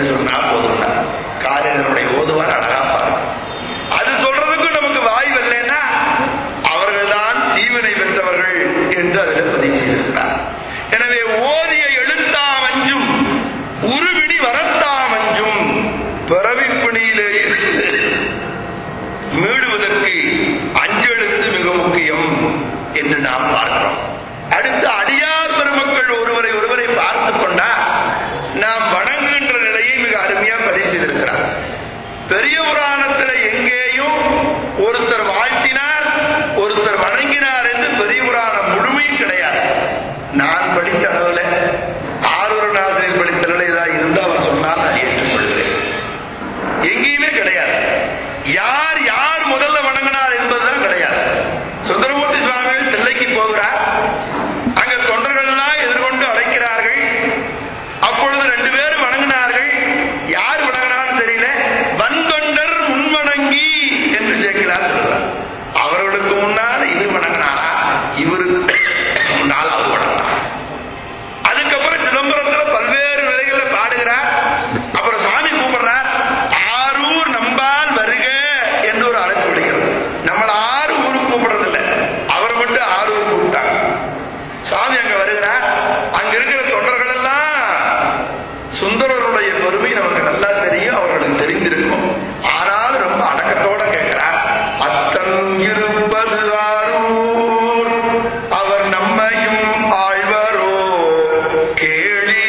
என்று சொன்னா போதும் காரியனுடைய ஓதுவார் அழகா பாருங்க அது சொல்றதுக்கும் நமக்கு வாய்வு இல்லைன்னா அவர்கள்தான் தீவினை பெற்றவர்கள் என்று அதில் பதிவு செய்திருக்கிறார் எனவே ஓதிய எழுத்தாம் அஞ்சும் உருவினி வரத்தாம் அஞ்சும் பிறவிப்பிணியிலே இருந்து மீளுவதற்கு அஞ்செழுத்து மிக முக்கியம் என்று நாம் பார்க்கிறோம் அடுத்து அடியார் பெருமக்கள் ஒருவரை ஒருவரை பார்த்துக் கொண்டா நாம் வணங்குகின்ற நிலையை மிக அருமையா பதிவு செய்திருக்கிறார் பெரிய புராணத்தில் எங்கேயும் ஒருத்தர் வாழ்த்தினார் ஒருத்தர் வணங்கினார் என்று பெரிய புராணம் முழுமையும் கிடையாது நான் படித்த அளவில் ஆரூரநாதரில் படித்த அளவில் ஏதாவது இருந்தால் அவர் சொன்னால் நான் ஏற்றுக்கொள்கிறேன் எங்கேயுமே கிடையாது யார் யார் முதல்ல வணங்கினார் என்பதுதான் கிடையாது சுந்தரமூர்த்தி சுவாமிகள் தில்லைக்கு போகிறார் அங்க தொண்டர்கள் எல்லாம் எதிர்கொண்டு அழைக்கிறார்கள் அப்பொழுது ரெண்டு பேரும் வணங்கினார்கள் யார் வணங்கினான்னு தெரியல வந்தொண்டர் முன்வணங்கி என்று சேர்க்கிறார் சொல்றார் அவர்களுக்கு முன்னால் இவர் வணங்கினாரா இவருக்கு முன்னால் அவர் வணங்கினார் அதுக்கப்புறம் சிதம்பரத்துல பல்வேறு நிலைகள்ல பாடுகிறார் அப்புறம் சுவாமி கூப்பிடுறார் ஆரூர் நம்பால் வருக என்று ஒரு அழைப்பு விடுகிறது நம்மள ஆறு ஊருக்கு கூப்பிடுறது இல்லை அவர் மட்டும் ஆரூர் கூப்பிட்டாங்க சுவாமி அங்க வருகிறார் அங்க இருக்கிற தொண்டர்கள் எல்லாம் சுந்தரருடைய பெருமை நமக்கு நல்லா தெரியும் அவர்களுக்கு தெரிந்திருக்கும் ஆனால் ரொம்ப அடக்கத்தோட கேட்கிறார் அத்தன் இருப்பது ஆரூர் அவர் நம்மையும் ஆழ்வரோ கேளி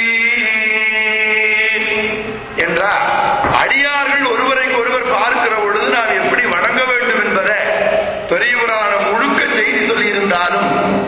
என்றார் அடியார்கள் ஒருவரை ஒருவர் பார்க்கிற பொழுது நாம் எப்படி வணங்க வேண்டும் என்பதை பெரிய புராணம் முழுக்க செய்தி சொல்லியிருந்தாலும்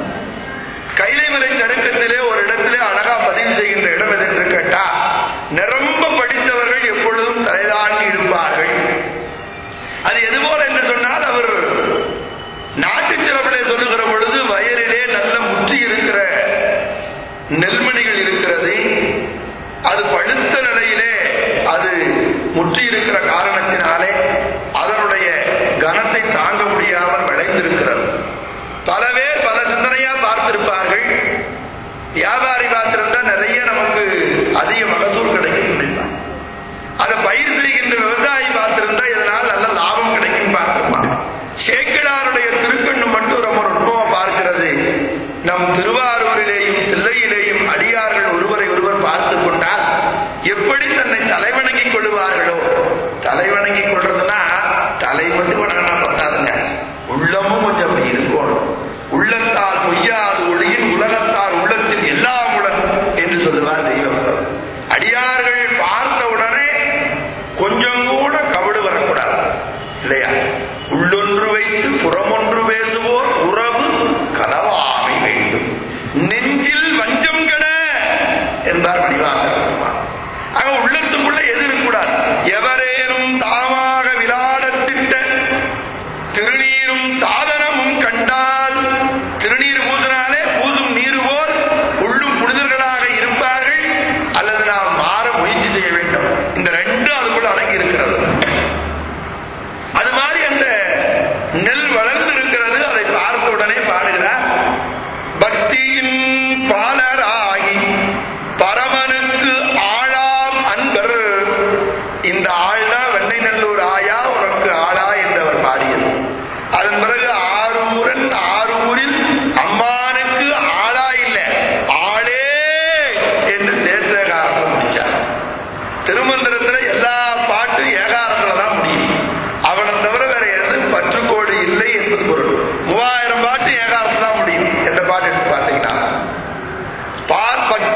கைலைமலை சருக்கத்திலே ஒரு இடத்திலே அழகா பதிவு செய்கின்ற இடம் எது என்று கேட்டா நிரம்ப படித்தவர்கள் எப்பொழுதும் தலைதாண்டி இருப்பார்கள் அது எதுபோல என்று சொன்னால் அவர் நாட்டு சிறப்பிலே சொல்லுகிற பொழுது வயலிலே நல்ல முற்றி இருக்கிற நெல்மணிகள் இருக்கிறது அது பழுத்த நிலையிலே அது முற்றி இருக்கிற காரணத்தினாலே அதனுடைய கனத்தை தாங்க முடியாமல் விளைந்திருக்கிறது பல பேர் பல சிந்தனையா பார்த்திருப்பார்கள் வியாபாரி பார்த்திருந்தா நிறைய நமக்கு அதிக மகசூல் கிடைக்கும் அப்படின்னா அதை பயிர் செய்கின்ற விவசாயி பார்த்திருந்தா இதனால் நல்ல லாபம் கிடைக்கும் பார்த்திருப்பான் சேக்கிழாருடைய திருக்கண்ணு மட்டும் ரொம்ப நுட்பமா பார்க்கிறது நம் திருவாரூரிலேயும் தில்லையிலேயும் அடியார்கள் ஒருவரை ஒருவர் பார்த்து கொண்டால் எப்படி தன்னை தலைவணங்கிக் கொள்வார்களோ தலைவணங்கிக் கொள்றதுன்னா தலை மட்டும் வணங்கினா பத்தாதுங்க உள்ளமும் கொஞ்சம் அப்படி இருக்கணும் உள்ளத்தால் பொய்யாது ஒளியின் உலகத்தால் உள்ளத்தில் எல்லாம் உடன் என்று சொல்லுவார் தெய்வம் அடியார்கள் பார்த்த உடனே கொஞ்சம் கூட கவடு வரக்கூடாது இல்லையா உள்ளொன்று வைத்து புறமொன்று பேசுவோர் உறவு கலவாமை வேண்டும் நெஞ்சில் வஞ்சம் கெட என்றார் வடிவாசர் பெருமான் ஆக உள்ளத்துக்குள்ள எது இருக்கக்கூடாது எவரேனும் தாமாக விளாடத்திட்ட திருநீரும் சாதனமும் கண்டால் திருநீர் பூசினாலே பூசும் நீர் போல் உள்ளும் புனிதர்களாக இருப்பார்கள் அல்லது நாம் மாற முயற்சி செய்ய வேண்டும் இந்த ரெண்டு அதுக்குள்ள அடங்கி இருக்கிறது அது மாதிரி அந்த நெல் வளர்ந்து இருக்கிறது அதை பார்த்த உடனே பாடுகிறார் பக்தியின் பாலராகி பரமனுக்கு ஆளாம் அன்பர் இந்த ஆள்னா வெண்ணை நல்லூர் ஆயா உனக்கு ஆளா என்று அவர் பாடியது அதன் பிறகு ஆரூரன் ஆரூரில் அம்மானுக்கு ஆளா இல்ல ஆளே என்று தேற்ற காரணம் முடிச்சார் திருமந்திரத்துல எல்லா பாட்டும் ஏகாரத்துல தான் முடியும் அவனை தவிர வேற எதுவும் பற்றுக்கோடு இல்லை என்பது பொருள் மூவாயிரம் பாட்டு ஏகாரத்துல தான் முடியும் எந்த பாட்டு எடுத்து பார்த்தீங்கன்னா பார் பக்தி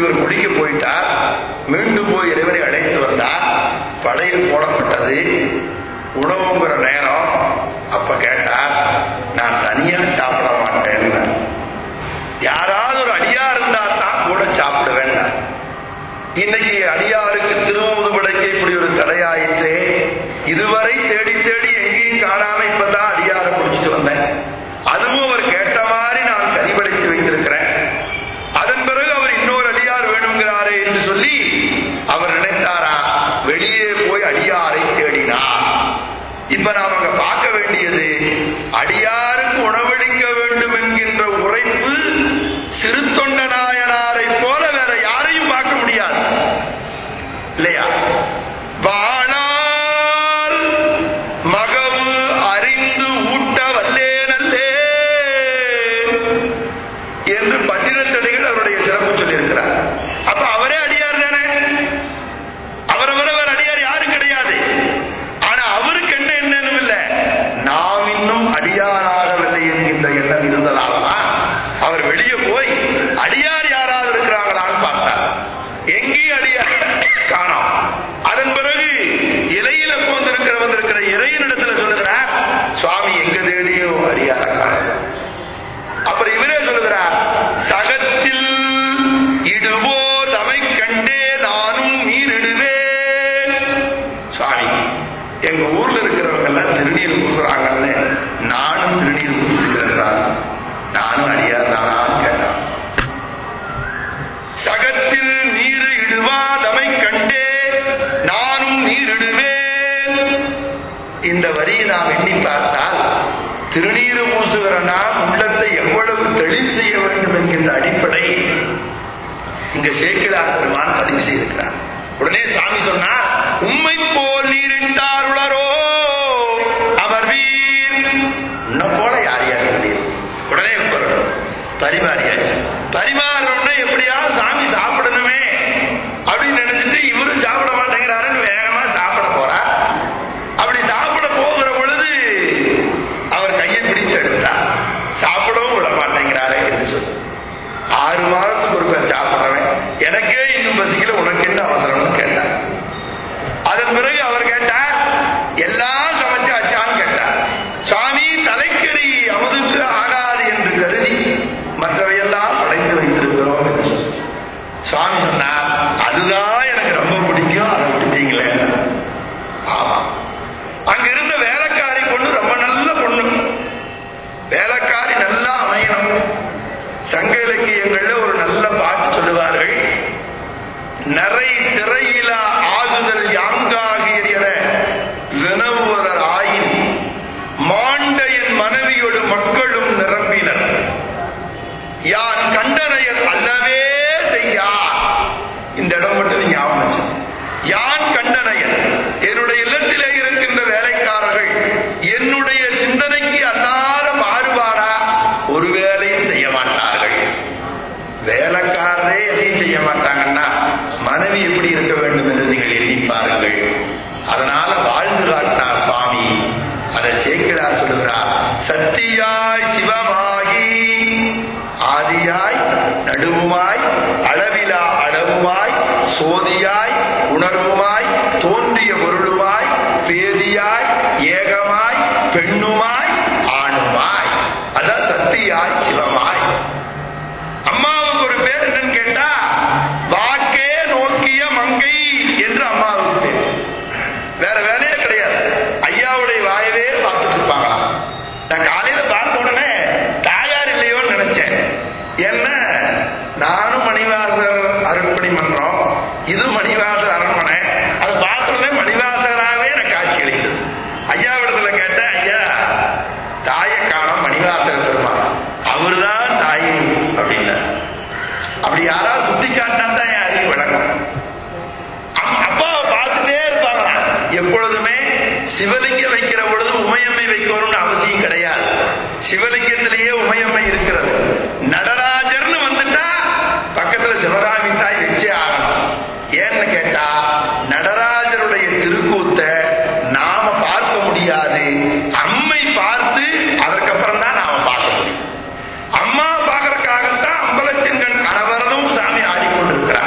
இவர் குடிக்க போயிட்டார் மீண்டும் போய் இறைவரை அழைத்து வந்தார் படையில் போடப்பட்டது உணவுங்கிற நேரம் அப்ப கேட்டார் நான் தனியா சாப்பிட மாட்டேன் யாராவது ஒரு அடியா இருந்தா தான் கூட சாப்பிடுவேன் இன்னைக்கு அடியாருக்கு திருமுதுபடைக்கு இப்படி ஒரு தடையாயிற்றே இதுவரை தேடி தேடி எங்கேயும் காணாம இப்பதான் அடியார குடிச்சிட்டு வந்தேன் அதுவும் அவர் கேட்ட மாதிரி நான் கரிபடைத்து வைத்திருக்கிறேன் அதன் பிறகு அவர் இன்னொரு அடியார் வேணுங்கிறாரே என்று சொல்லி அவர் நினைத்தாரா வெளியே போய் அடியாரை தேடினார் இப்ப நாம் அங்க பார்க்க வேண்டியது அடியாருக்கு உணவளிக்க வேண்டும் என்கின்ற உரைப்பு சிறு தொண்ட நாயனாரை போல வேற யாரையும் பார்க்க முடியாது இல்லையா வாழால் மகவு அறிந்து ஊட்ட வல்லேனல்லே என்று பட்டினத்தடிகள் அவருடைய சிறப்பு சொல்லியிருக்கிறார் அப்ப அவரே அடியார் தானே அவரை விட வேற அடியார் யாரும் கிடையாது ஆனா அவருக்கு என்ன எண்ணம் இல்ல நாம் இன்னும் அடியாராகவில்லை என்கின்ற எண்ணம் இருந்ததால்தான் அவர் வெளியே போய் அடியார் யாராவது இருக்கிறாங்களான்னு பார்த்தார் எங்கேயும் அடியார் காணோம் அதன் பிறகு இலையில போந்திருக்கிற வந்திருக்கிற இறையனிடத்துல சொல்லுகிறார் சுவாமி எங்க தேடியும் அடியார காணோம் அப்புறம் இவரே சொல்லுகிறார் சகத்தில் இடுவோ தமை கண்டே நானும் நீரிடுவேன் சுவாமி எங்க ஊர்ல இருக்கிறவங்க எல்லாம் திருநீர் பூசுறாங்கன்னு நானும் திருநீர் பூசிருக்கிறேன் சார் நானும் அடியார் தானான்னு கேட்டான் சகத்தில் நீர் இடுவாதமை கண்டே நானும் நீரிடுவேன் இந்த வரியை நாம் எண்ணி பார்த்தால் திருநீர் பூசுகிற நாம் உள்ளத்தை எவ்வளவு தெளிவு செய்ய வேண்டும் என்கின்ற அடிப்படை இங்க சேக்கிழார் பெருமான் பதிவு செய்திருக்கிறார் உடனே சாமி சொன்னார் உண்மை போல் நீரிட்டார் உளரோ அவர் வீர் உன்னை போல யார் யார் நீர் உடனே வரணும் பரிமாறியாச்சு பரிமாறணும்னா எப்படியாவது சாமி சாப்பிடணுமே அப்படின்னு நினைச்சிட்டு இவரும் சாப்பிட மாட்டேங்கிறாருன்னு வேகமா சாப்பிட போறார் அப்படி சாப்பிட போகிற பொழுது அவர் கையை பிடித்து எடுத்தார் சாப்பிடவும் விட மாட்டேங்கிறாரே என்று சொல்லி ஆறு மாதத்துக்கு ஒருக்க சாப்பிடுறவன் எனக்கே இன்னும் பசிக்கல உனக்கு என்ன அவசரம்னு கேட்டார் அதன் பிறகு அவர் கேட்டார் எல்லாம் சமைச்சாச்சான்னு கேட்டார் சுவாமி தலைக்கறி அமுதுக்கு ஆகாது என்று கருதி மற்றவையெல்லாம் படைத்து வைத்திருக்கிறோம் என்று சொல்லி சுவாமி சொன்னார் அதுதான் எனக்கு ரொம்ப பிடிக்கும் அதை விட்டுட்டீங்களே ஆமா அங்க இருந்த வேலைக்காரி பொண்ணு ரொம்ப நல்ல பொண்ணு வேலைக்காரி நல்லா அமையணும் சங்க இலக்கியங்கள்ல ஒரு நல்ல பாட்டு சொல்லுவார்கள் நரை திரையிலா ஆகுதல் யாங்காகியற வினவுவரர் ஆயின் மாண்ட என் மனைவியோடு மக்களும் நிரம்பினர் யான் கண்டனையர் அல்லவே செய்யா இந்த இடம் மட்டும் நீங்க ஞாபகம் வச்சு யான் கண்டனையர் என்னுடைய இல்லத்திலே இருக்கின்ற வேலைக்காரர்கள் என்னுடைய சிந்தனைக்கு அல்லாத மாறுபாடா ஒரு வேலையும் செய்ய மாட்டார்கள் வேலைக்காரரே எதையும் செய்ய மாட்டாங்கன்னா மனைவி எப்படி இருக்க வேண்டும் என்று நீங்கள் எண்ணி பாருங்கள் அதனால வாழ்ந்து காட்டினார் சுவாமி அதை சேக்கிழார் சொல்லுகிறார் சத்தியாய் சிவமாகி ஆதியாய் நடுவுமாய் அளவிலா அளவுமாய் சோதியாய் உணர்வுமாய் தோன்றிய பொருளுமாய் பேதியாய் ஏகமாய் பெண்ணுமாய் ஆணுமாய் அதான் சத்தியாய் சிவமாய் அம்மாவுக்கு ஒரு பேர் என்னன்னு கேட்டா வாக்கே நோக்கிய மங்கை என்று அம்மாவுக்கு பேர் வேற வேலையே கிடையாது ஐயாவுடைய வாயவே பார்த்துட்டு இருப்பாங்களாம் நான் காலையில பார்த்த உடனே தாயார் இல்லையோன்னு நினைச்சேன் என்ன நானும் மணிவாசர் அருட்பணி மன்றம் இது மணிவாசர் அரண்மனை அதை பார்த்த உடனே மணிவாசராகவே எனக்கு காட்சி அளித்தது ஐயாவிடத்துல கேட்டேன் ஐயா தாயை காணோம் மணிவாசர் பெருமாள் அவர்தான் தாய் அப்படின்னார் அப்படி யாராவது சுட்டி காட்டினா தான் என் அறிவு விளங்கும் அம்- அப்பாவை பார்த்துட்டே இருப்பாங்களாம் எப்பொழுதுமே சிவலிங்கம் வைக்கிற பொழுது உமையம்மை வைக்கணும்னு அவசியம் கிடையாது சிவலிங்கத்திலேயே உமையம்மை இருக்கிறது நடராஜர்னு வந்துட்டா பக்கத்துல சிவகாமி தாய் வச்சே ஆகணும் ஏன்னு கேட்டா நடராஜருடைய திருக்கூத்தை நாம பார்க்க முடியாது அம்மை பார்த்து அதற்கப்புறம் தான் நாம பார்க்க முடியும் அம்மா பார்க்கறதுக்காகத்தான் அம்பலத்தின் கண் அனவரதும் சாமி ஆடிக்கொண்டிருக்கிறார்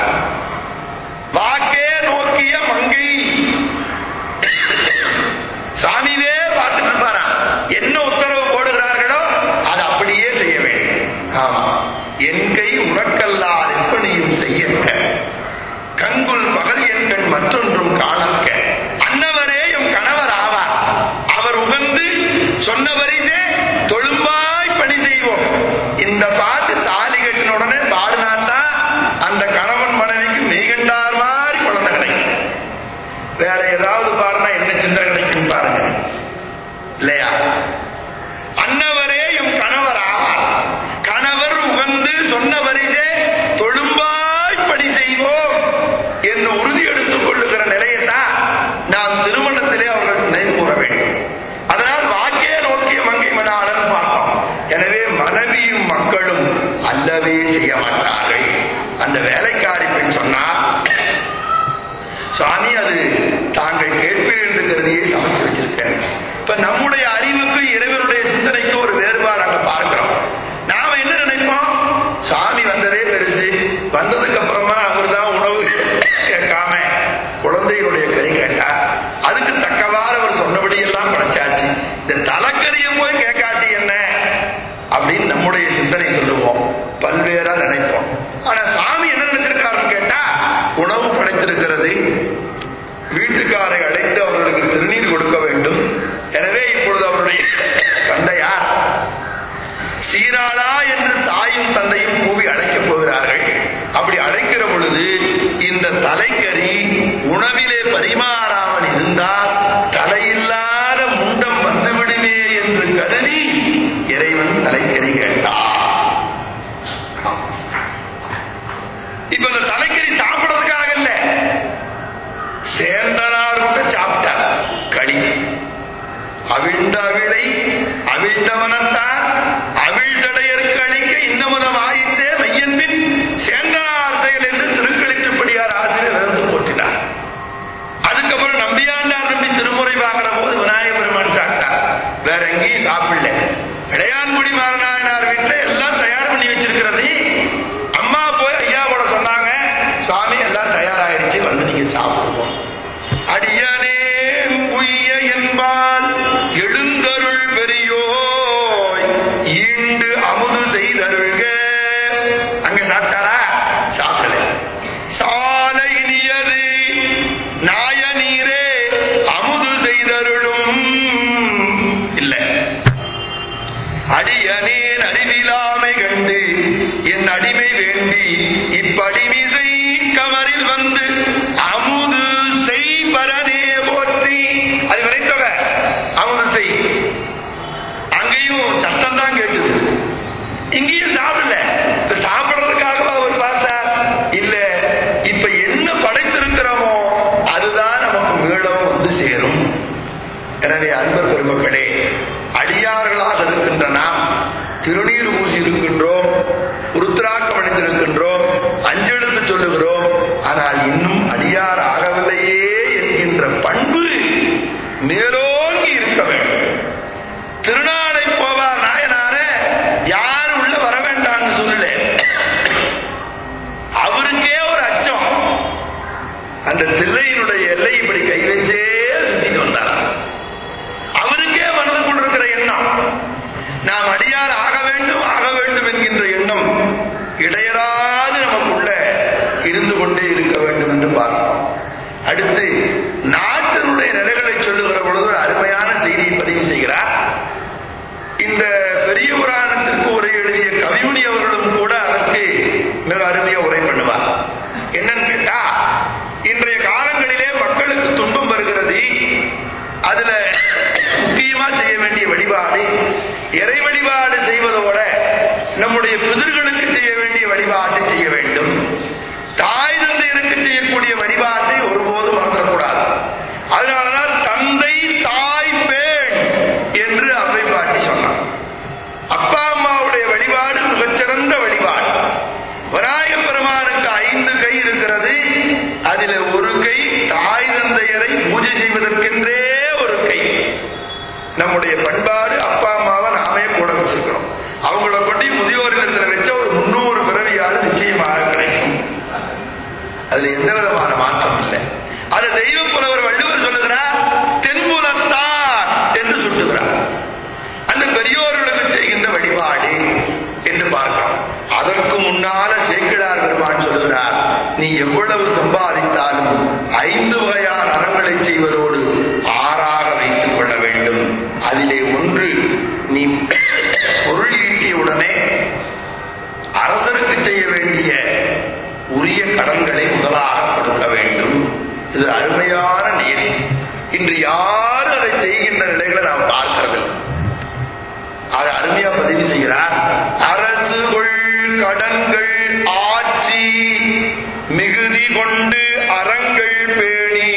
இல்லையா அன்னவரே எம் கணவர் ஆவார் கணவர் உகந்து சொன்ன வரிசே தொழும்பாய் பணி செய்வோம் என்று உறுதி எடுத்துக் கொள்ளுகிற நிலையை தான் நாம் திருமணத்திலே அவர்கள் நினைவு கூற வேண்டும் அதனால் வாக்கிய நோக்கிய மங்கை மனாளன் பார்த்தோம் எனவே மனைவியும் மக்களும் அல்லவே செய்ய மாட்டார்கள் அந்த வேலைக்காரி பெண் சொன்னா சுவாமி அது தாங்கள் கேட்பேன் என்று கருதியே சமைச்சு வச்சிருக்கேன் இப்ப நம்முடைய அறிவுக்கு இறைவனுடைய சிந்தனைக்கு ஒரு வேறுபாடு அங்க பார்க்கிறோம் நாம என்ன நினைப்போம் சாமி வந்ததே பெருசு வந்ததுக்கு அப்புறமா அவர் தான் உணவு கேட்காம குழந்தைகளுடைய கறி கேட்டார் அதுக்கு தக்கவாறு அவர் சொன்னபடி எல்லாம் படைச்சாச்சு இந்த தலைக்கறியை போய் கேட்காட்டி என்ன அப்படின்னு நம்முடைய சிந்தனை சொல்லுவோம் பல்வேறா நினைப்போம் ஆனா சாமி என்ன நினைச்சிருக்காருன்னு கேட்டா உணவு படைத்திருக்கிறது வீட்டுக்காரை அழைத்து அவர்களுக்கு திருநீர் கொடுக்க வேண்டும் எனவே இப்பொழுது அவருடைய தந்தையார் சீராளா என்று தாயும் தந்தையும் கூவி அழைக்கப் போகிறார்கள் அப்படி அழைக்கிற பொழுது இந்த தலைக்கறி உணவிலே பரிமாறாமல் இருந்தால் தலையில்லாத முண்டம் வந்துவிடுமே என்று கருதி இறைவன் தலைக்கறி கேட்டார் இப்ப இந்த தலைக்கறி சாப்பிடுறதுக்காக இல்ல சேர்ந்தனார் கூட சாப்பிட்டார் களி அவிழ்ந்த அவிழை அவிழ்ந்த மனத்தார் அவிழ் சடையருக்கு அளிக்க இன்னமுதம் ஆயிற்றே மையன்பின் சேந்தனார் செயல் என்று திருக்களித்துப்படியார் ஆசிரியர் இருந்து போட்டினார் அதுக்கப்புறம் நம்பியாண்டார் நம்பி திருமுறை வாங்குற போது விநாயகர் பெருமான் சாப்பிட்டார் வேற எங்கேயும் சாப்பிடல இளையான்குடி மாரநாயனார் வீட்டுல எல்லாம் தயார் பண்ணி வச்சிருக்கிறது அம்மா போய் ஐயா கூட சொன்னாங்க சுவாமி எல்லாம் தயாராயிடுச்சு வந்து நீங்க சாப்பிடுவோம் அடியானே உய்ய என்பால் எழுந்தருள் பெரியோய் ஈண்டு அமுது செய்தருள்க அங்க சாப்பிட்டாரா சாப்பிடல சாலை இனியது நாய நீரே அமுது செய்தருளும் இல்ல அடியனேன் அறிவிலாமை கண்டு என் அடிமை வேண்டி இப்படிமிசை கமரில் வந்து அமுது செய் பரனே போற்றி அது வினைத்தொகை அமுது செய் அங்கேயும் சத்தம் தான் கேட்டுது இங்கேயும் சாப்பிடல இப்ப சாப்பிடுறதுக்காக அவர் பார்த்தார் இல்ல இப்ப என்ன படைத்திருக்கிறோமோ அதுதான் நமக்கு மீளவும் வந்து சேரும் எனவே அன்பர் பெருமக்களே அடியார்களாக இருக்கின்ற நாம் திருநீர் பூசி இருக்கின்றோம் ருத்ராக்கம் அணிந்திருக்கின்றோம் அஞ்செழுத்து சொல்லுகிறோம் ஆனால் இன்னும் அடியார் ஆகவில்லையே என்கின்ற பண்பு மேலோங்கி இருக்க வேண்டும் திருநாளை போவார் நாயனார யார் உள்ள வர வேண்டாம்னு சொல்லல அவருக்கே ஒரு அச்சம் அந்த தில்லையினுடைய எல்லை இப்படி கை வச்சே சுத்திட்டு வந்தாராம் அவருக்கே மனதுக்குள் இருக்கிற எண்ணம் நாம் அடியார் ஆக வேண்டும் ஆக வேண்டும் என்கின்ற எண்ணம் இடையராது நமக்குள்ள இருந்து கொண்டே இருக்க வேண்டும் என்று பார்ப்போம் அடுத்து நாட்டினுடைய நிலைகளை சொல்லுகிற பொழுது ஒரு அருமையான செய்தியை பதிவு செய்கிறார் இந்த பெரிய புராணத்திற்கு உரை எழுதிய கவிமுனி அவர்களும் கூட அதற்கு மிக அருமையா உரை பண்ணுவார் என்னன்னு கேட்டா இன்றைய காலங்களிலே மக்களுக்கு துன்பம் வருகிறது அதுல முக்கியமா செய்ய வேண்டிய வழிபாடு இறை வழிபாடு செய்வதோட நம்முடைய பிதர்களுக்கு செய்ய வேண்டிய வழிபாட்டை செய்ய வேண்டும் தாய் தந்தையருக்கு செய்யக்கூடிய வழிபாட்டை ஒருபோதும் மறந்துடக்கூடாது அதனாலதான் தந்தை தாய் பேண் என்று அவை பாட்டி சொன்னார் அப்பா அம்மாவுடைய வழிபாடு மிகச்சிறந்த வழிபாடு விநாயக பெருமானுக்கு ஐந்து கை இருக்கிறது அதில ஒரு கை தாய் தந்தையரை பூஜை செய்வதற்கென்றே ஒரு கை நம்முடைய பண்பாடு அப்பா அம்மாவை நாமே கூட வச்சிருக்கிறோம் அவங்கள கொண்டு முதியோர் இல்லத்துல வச்ச ஒரு முன்னூறு பிறவியாவது நிச்சயமாக கிடைக்கும் அதுல எந்த விதமான மாற்றம் இல்லை அது தெய்வ புலவர் வள்ளுவர் சொல்லுகிறார் தென்புலத்தார் என்று சொல்லுகிறார் அந்த பெரியோர்களுக்கு செய்கின்ற வழிபாடு என்று பார்க்கிறோம் அதற்கு முன்னால சேக்கிழார் பெருமான் சொல்லுகிறார் நீ எவ்வளவு சம்பாதித்தாலும் ஐந்து வகையான அறங்களை செய்வதோடு ஆறாக வைத்துக் கொள்ள வேண்டும் அதிலே ஒன்று நீ பொருள் ஈட்டியவுடனே அரசருக்கு செய்ய வேண்டிய உரிய கடன்களை முதலாக கொடுக்க வேண்டும் இது அருமையான நீதி இன்று யாரும் அதை அதை செய்கின்ற நிலைகளை நாம் பார்க்கிறதில்லை அதை அருமையா பதிவு செய்கிறார் அரசு கொள் கடன்கள் ஆட்சி மிகுதி கொண்டு அறங்கள் பேணி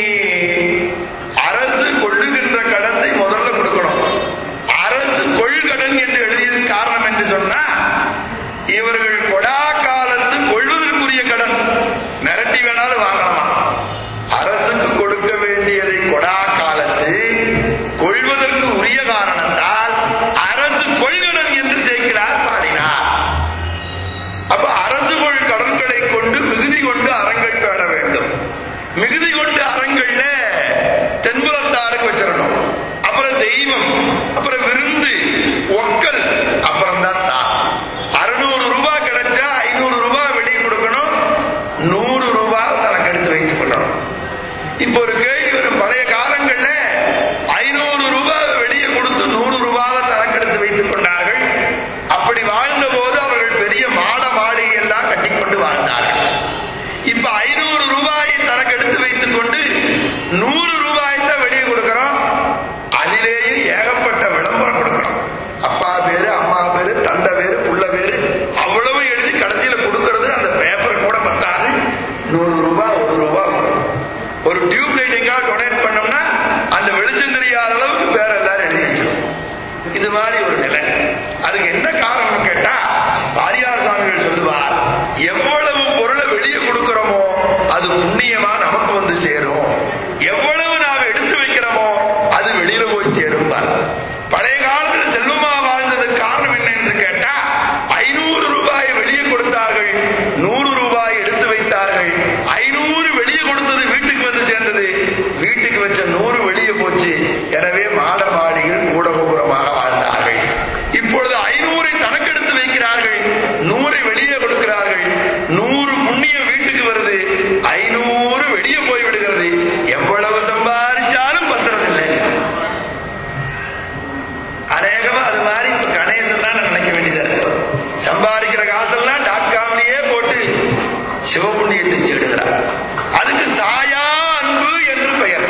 அரசு கொள்ளுகின்ற கடத்தை முதல்ல கொடுக்கணும் அரசு கொள்கடன் என்று எழுதியதற்கு காரணம் என்று சொன்னா இவர்கள் கொடா காலத்து கொள்வதற்குரிய கடன் மிரட்டி வேணாலும் வாங்கலாமா அரசுக்கு கொடுக்க வேண்டியதை கொடா காலத்து கொள்வதற்கு உரிய காரணத்தால் அரசு கொள்கடன் என்று சேர்க்கிறார் பாடினார் அப்ப அரசு கொள் கடன்களை கொண்டு மிகுதி கொண்டு அறங்கள் பேண வேண்டும் மிகுதி கொண்டு அறங்கள்ல தென்புலத்தாருக்கு வச்சிடணும் அப்புறம் தெய்வம் அப்புறம் விருந்து ஒக்கல் அப்புறம் தான் தான் அறுநூறு ரூபாய் கிடைச்சா ஐநூறு ரூபாய் வெளியே கொடுக்கணும் நூறு ரூபாய் தனக்கு எடுத்து வைத்துக் கொள்ளணும் இப்போ ஒரு கேள்வி வரும் பழைய காலங்கள்ல ஐநூறு ரூபாய் வெளியே கொடுத்து நூறு ரூபாவை தனக்கெடுத்து வைத்துக் கொண்டார்கள் அப்படி வாழ்ந்த போது அவர்கள் பெரிய மாட மாளிகை எல்லாம் கட்டிக்கொண்டு வாழ்ந்தார்கள் இப்ப ஐநூறு ரூபாயை தனக்கெடுத்து வைத்துக் கொண்டு நூறு ரூபாய் தான் வெளியே கொடுக்கிறோம் அதிலேயே ஏகப்பட்ட விளம்பரம் கொடுக்கிறோம் அப்பா பேரு அம்மா பேரு தந்தை பேரு புள்ள பேரு அவ்வளவு எழுதி கடைசியில கொடுக்கறது அந்த பேப்பர் கூட பத்தாது நூறு ரூபாய் ஒரு ரூபாய் கொடுக்கணும். ஒரு டியூப் லைட் எங்காவது டொனேட் பண்ணோம்னா அந்த வெளிச்சம் தெரியாத அளவுக்கு பேர் எல்லாரும் எழுதி வச்சிருக்கோம் இது மாதிரி ஒரு நிலை அதுக்கு என்ன காரணம் கேட்டா வாரியார் சுவாமிகள் சொல்லுவார் எவ்வளவு பொருளை வெளியே கொடுக்கிறோமோ அது புண்ணியமா நமக்கு வந்து சேரும் எவ்வளவு நாம் எடுத்து வைக்கிறோமோ அது வெளியில போய் சேரும் பார். பழைய காலத்துல செல்வமா வாழ்ந்ததுக்கு காரணம் என்ன என்று கேட்டா ஐநூறு ரூபாய் வெளியே கொடுத்தார்கள் நூறு ரூபாய் எடுத்து வைத்தார்கள் ஐநூறு வெளியே கொடுத்தது வீட்டுக்கு வந்து சேர்ந்தது வீட்டுக்கு வச்ச நூறு வெளியே போச்சு எனவே மாட மாடிகள் கூடகோபுரமாக வாழ்ந்தார்கள் இப்பொழுது ஐநூறை தனக்கெடுத்து வைக்கிறார்கள் நூறை வெளியே கொடுக்கிறார்கள் நூறு புண்ணியம் வீட்டுக்கு வருது ஐநூறு வெளியே போய் விடுகிறது எவ்வளவு சம்பாதிச்சாலும் பத்துறதில்லை அநேகமா அது மாதிரி இப்ப கணேசன் தான் நான் நினைக்க வேண்டியதா இருக்கு சம்பாதிக்கிற காசெல்லாம் டாட் காம்லயே போட்டு சிவபுண்ணியத்தை செடுகிறார் அதுக்கு சாயா அன்பு என்று பெயர்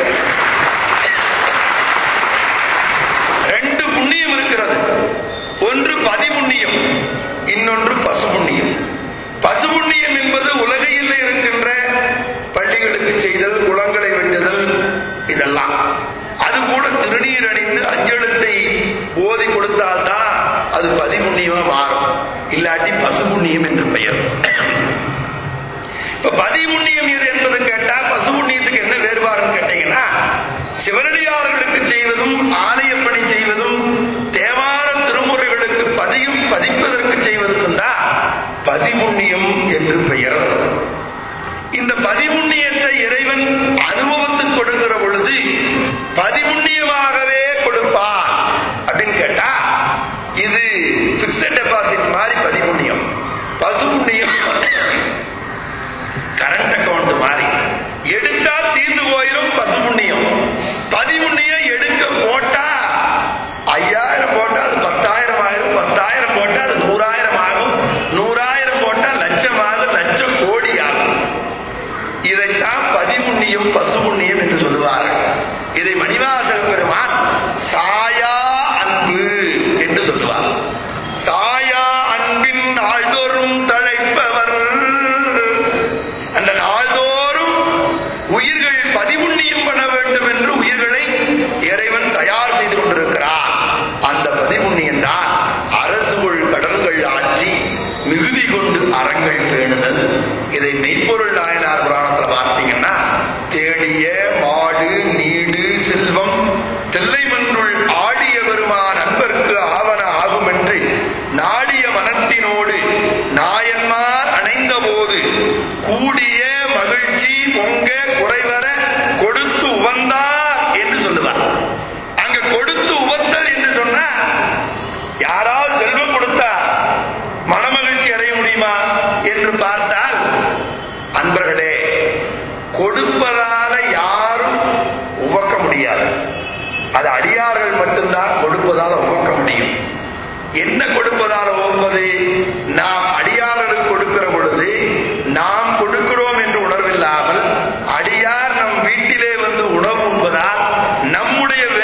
ரெண்டு புண்ணியம் இருக்கிறது ஒன்று பதிபுண்ணியம் இன்னொன்று பசுபுண்ணியம் பசுபுண்ணியம் என்பது உலகையில் இருக்கின்ற பள்ளிகளுக்கு செய்தல் குளங்களை வெட்டுதல் இதெல்லாம் அது கூட திருநீர் அணிந்து அஞ்செழுத்தை ஓதி கொடுத்தால்தான் அது பதிபுண்ணியமா மாறும் இல்லாட்டி பசுபுண்ணியம் என்று பெயர் இப்ப பதிபுண்ணியம் எது என்பது கேட்டா பசுபுண்ணியத்துக்கு என்ன வேறுபாடுன்னு கேட்டீங்கன்னா சிவனடியார்களுக்கு செய்வதும் ஆலயப்பணி செய்வதும் தேவார திருமுறைகளுக்கு பதியும் பதிப்பதற்கு செய்வதற்கும் தான் பதிபுண்ணியம் என்று பெயர் இந்த பதிபுண்ணியத்தை இறைவன் அனுபவத்துக்கு கொடுக்கிற பொழுது பதிபுண்ணியமாகவே கொடுப்பான் அப்படின்னு கேட்டா இது பிக்சட் டெபாசிட் மாதிரி பதிபுண்ணியம் பசுபுண்ணியம் கரண்ட் அக்கவுண்ட் மாதிரி எடுத்தா தீர்ந்து போயிடும் பசுபுண்ணியம் பதிபுண்ணியம் எடுக்க போட்டா ஐயாயிரம் போட்டா அது பத்தாயிரம் ஆயிரம் பத்தாயிரம் போட்டா அது நூறாயிரம் ஆகும் நூறாயிரம் போட்டா லட்சம் ஆகும் லட்சம் கோடி ஆகும் இதைத்தான் பதிபுண்ணியம் பசுபுண்ணியம் என்று சொல்லுவார்கள் இதை மணிவாசக பெருமான் சாயா அன்பு என்று சொல்லுவார் சாயா அன்பின் நாள்தோறும் தழைப்பவர் அந்த நாள்தோறும் உயிர்கள் பதிபுண்ணியம் பண்ண வேண்டும் என்று உயிர்களை இறைவன் தயார் செய்து கொண்டிருக்கிறார் அந்த பதிபுண்ணியம் தான் அரசுகள் கடன்கள் ஆற்றி மிகுதி கொண்டு அறங்கள் பேணுதல் இதை மெய்ப்பொருள் நாயனார் புராணத்துல பார்த்தீங்கன்னா தேடிய மாடு நீடு செல்வம் தில்லைமன்றுள் ஆடிய பெருமான் அன்பர்க்கு ஆவன ஆகும் என்று நாடிய மனத்தினோடு நாயன்மார் அணைந்த போது கூடிய மகிழ்ச்சி பொங்க குறைவர கொடுத்து உவந்தார் என்று சொல்லுவார் அங்க கொடுத்து உவத்தல் என்று சொன்னா யாராவது செல்வம் கொடுத்தா மனமகிழ்ச்சி அடைய முடியுமா என்று பார்த்தால் அன்பர்களே கொடுப்பதால யாரும் உவக்க முடியாது அது அடியார்கள் மட்டும்தான் கொடுப்பதால உவக்க முடியும் என்ன கொடுப்பதால் ஓம்பது நாம் அடியார்களுக்கு கொடுக்கிற பொழுது நாம் கொடுக்கிறோம் என்று உணர்வில்லாமல் அடியார் நம் வீட்டிலே வந்து உணவு உண்பதால் நம்முடைய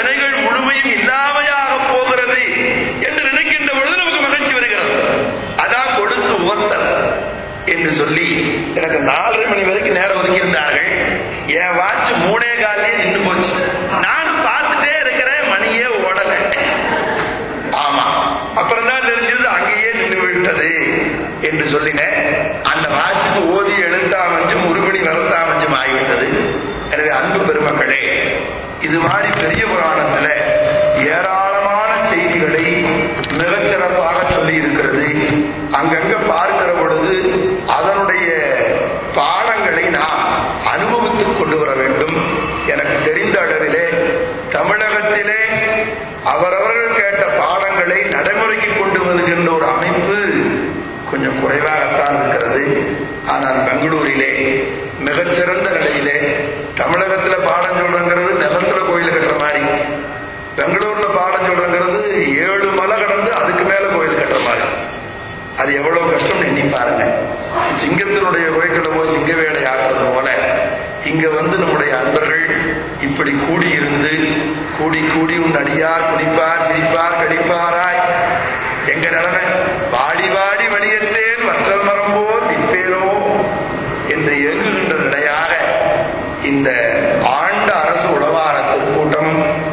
இது மாதிரி பெரிய புராணத்துல ஏராளமான செய்திகளை மிகச்சிறப்பாக சொல்லி இருக்கிறது அங்கங்க பார்க்கிற பொழுது அதனுடைய பாடங்களை நாம் அனுபவித்துக் கொண்டு வர வேண்டும் எனக்கு தெரிந்த அளவிலே தமிழகத்திலே அவரவர்கள் கேட்ட பாடங்களை நடைமுறைக்கு கொண்டு வருகின்ற ஒரு அமைப்பு கொஞ்சம் குறைவாகத்தான் இருக்கிறது ஆனால் பெங்களூரிலே மிகச்சிறந்த நிலையிலே தமிழகத்துல பாடம் சொல்றங்கிறது நிலத்துல கோயில் கட்டுற மாதிரி பெங்களூர்ல பாடம் சொல்றங்கிறது ஏழு மலை கடந்து அதுக்கு மேல கோயில் கட்டுற மாதிரி அது எவ்வளவு கஷ்டம் எண்ணி பாருங்க சிங்கத்தினுடைய கோயில்களை போய் சிங்க வேலை ஆடுறது போல இங்க வந்து நம்முடைய அன்பர்கள் இப்படி கூடி இருந்து கூடி கூடி உன் அடியார் குடிப்பார் சிரிப்பார் கடிப்பாராய் எங்க நிலைமை வாடி வாடி வடியத்தேன் வற்றல் மரம் போல் நிற்பேரோ என்று இயங்குகின்ற நிலையாக இந்த ஆண்ட அரசு உளவார திருக்கூட்டம்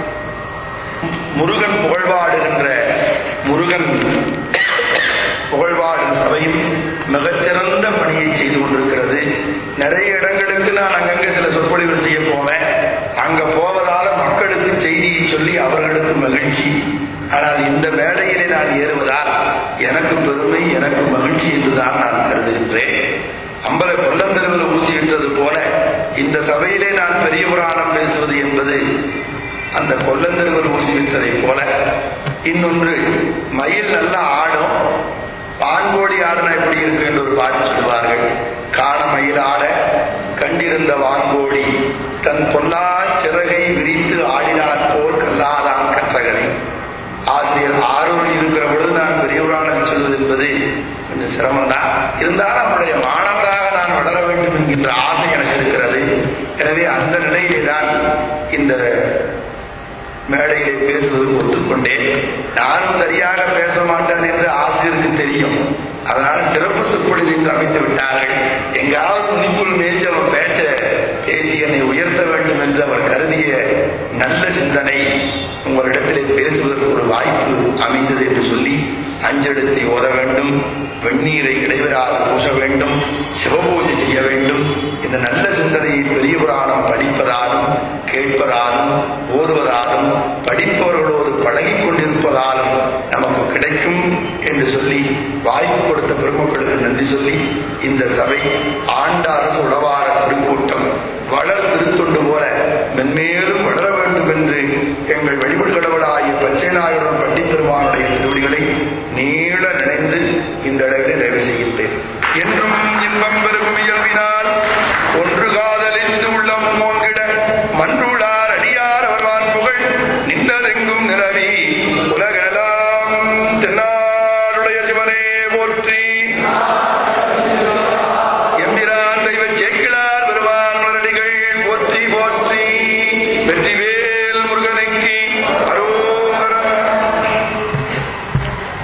முருகன் புகழ்வாடுகின்ற முருகன் புகழ்வாடும் சபையும் மிகச்சிறந்த பணியை செய்து கொண்டிருக்கிறது நிறைய இடங்களுக்கு நான் அங்கங்க சில சொற்பொழிவு செய்ய போவேன் அங்க போவதால மக்களுக்கு செய்தியை சொல்லி அவர்களுக்கு மகிழ்ச்சி ஆனால் இந்த மேடையிலே நான் ஏறுவதால் எனக்கு பெருமை எனக்கு மகிழ்ச்சி என்றுதான் நான் கருதுகின்றேன் அம்பல கொல்லந்தருவில் ஊசி விட்டது போல இந்த சபையிலே நான் பெரிய புராணம் பேசுவது என்பது அந்த கொல்லந்தருவில் ஊசி விட்டதைப் போல இன்னொன்று மயில் நல்லா ஆடும் வான்கோழி ஆடினா எப்படி இருக்கு என்று ஒரு பாட்டு சொல்லுவார்கள் காண மயில் ஆட கண்டிருந்த வான்கோழி தன் பொல்லா சிறகை விரித்து ஆடினார் போல் கல்லாதான் கற்றகரை ஆசிரியர் ஆரூர் இருக்கிற பொழுது நான் பெரியவரான சொல்வது என்பது கொஞ்சம் சிரமம் தான் இருந்தாலும் அவருடைய மாணவராக நான் வளர வேண்டும் என்கின்ற ஆசை எனக்கு இருக்கிறது எனவே அந்த நிலையிலே தான் இந்த மேடையிலே பேசுவதற்கு ஒத்துக்கொண்டேன் நானும் சரியாக பேச மாட்டேன் என்று ஆசிரியருக்கு தெரியும் அதனால சிறப்பு சொற்பொழிவு என்று அமைத்து விட்டார்கள் எங்காவது துணிக்குள் மேய்ச்சி அவர் பேச்ச பேசி என்னை உயர்த்த வேண்டும் என்று அவர் கருதிய நல்ல சிந்தனை உங்களிடத்திலே பேசுவதற்கு ஒரு வாய்ப்பு அமைந்தது என்று சொல்லி அஞ்செடுத்தை ஓத வேண்டும் வெந்நீரை இடைவெறாது பூச வேண்டும் சிவபூஜை செய்ய வேண்டும் இந்த நல்ல சிந்தனையை பெரிய புராணம் படிப்பதாலும் கேட்பதாலும் ஓதுவதாலும் படிப்பவர்களோடு பழகிக் கொண்டிருப்பதாலும் நமக்கு கிடைக்கும் என்று சொல்லி வாய்ப்பு கொடுத்த பெருமக்களுக்கு நன்றி சொல்லி இந்த சபை ஆண்ட அரசு உளவார திருக்கூட்டம் வளர் திருத்தொண்டு போல மென்மேலும் வளர வேண்டும் என்று எங்கள் வழிபடுகள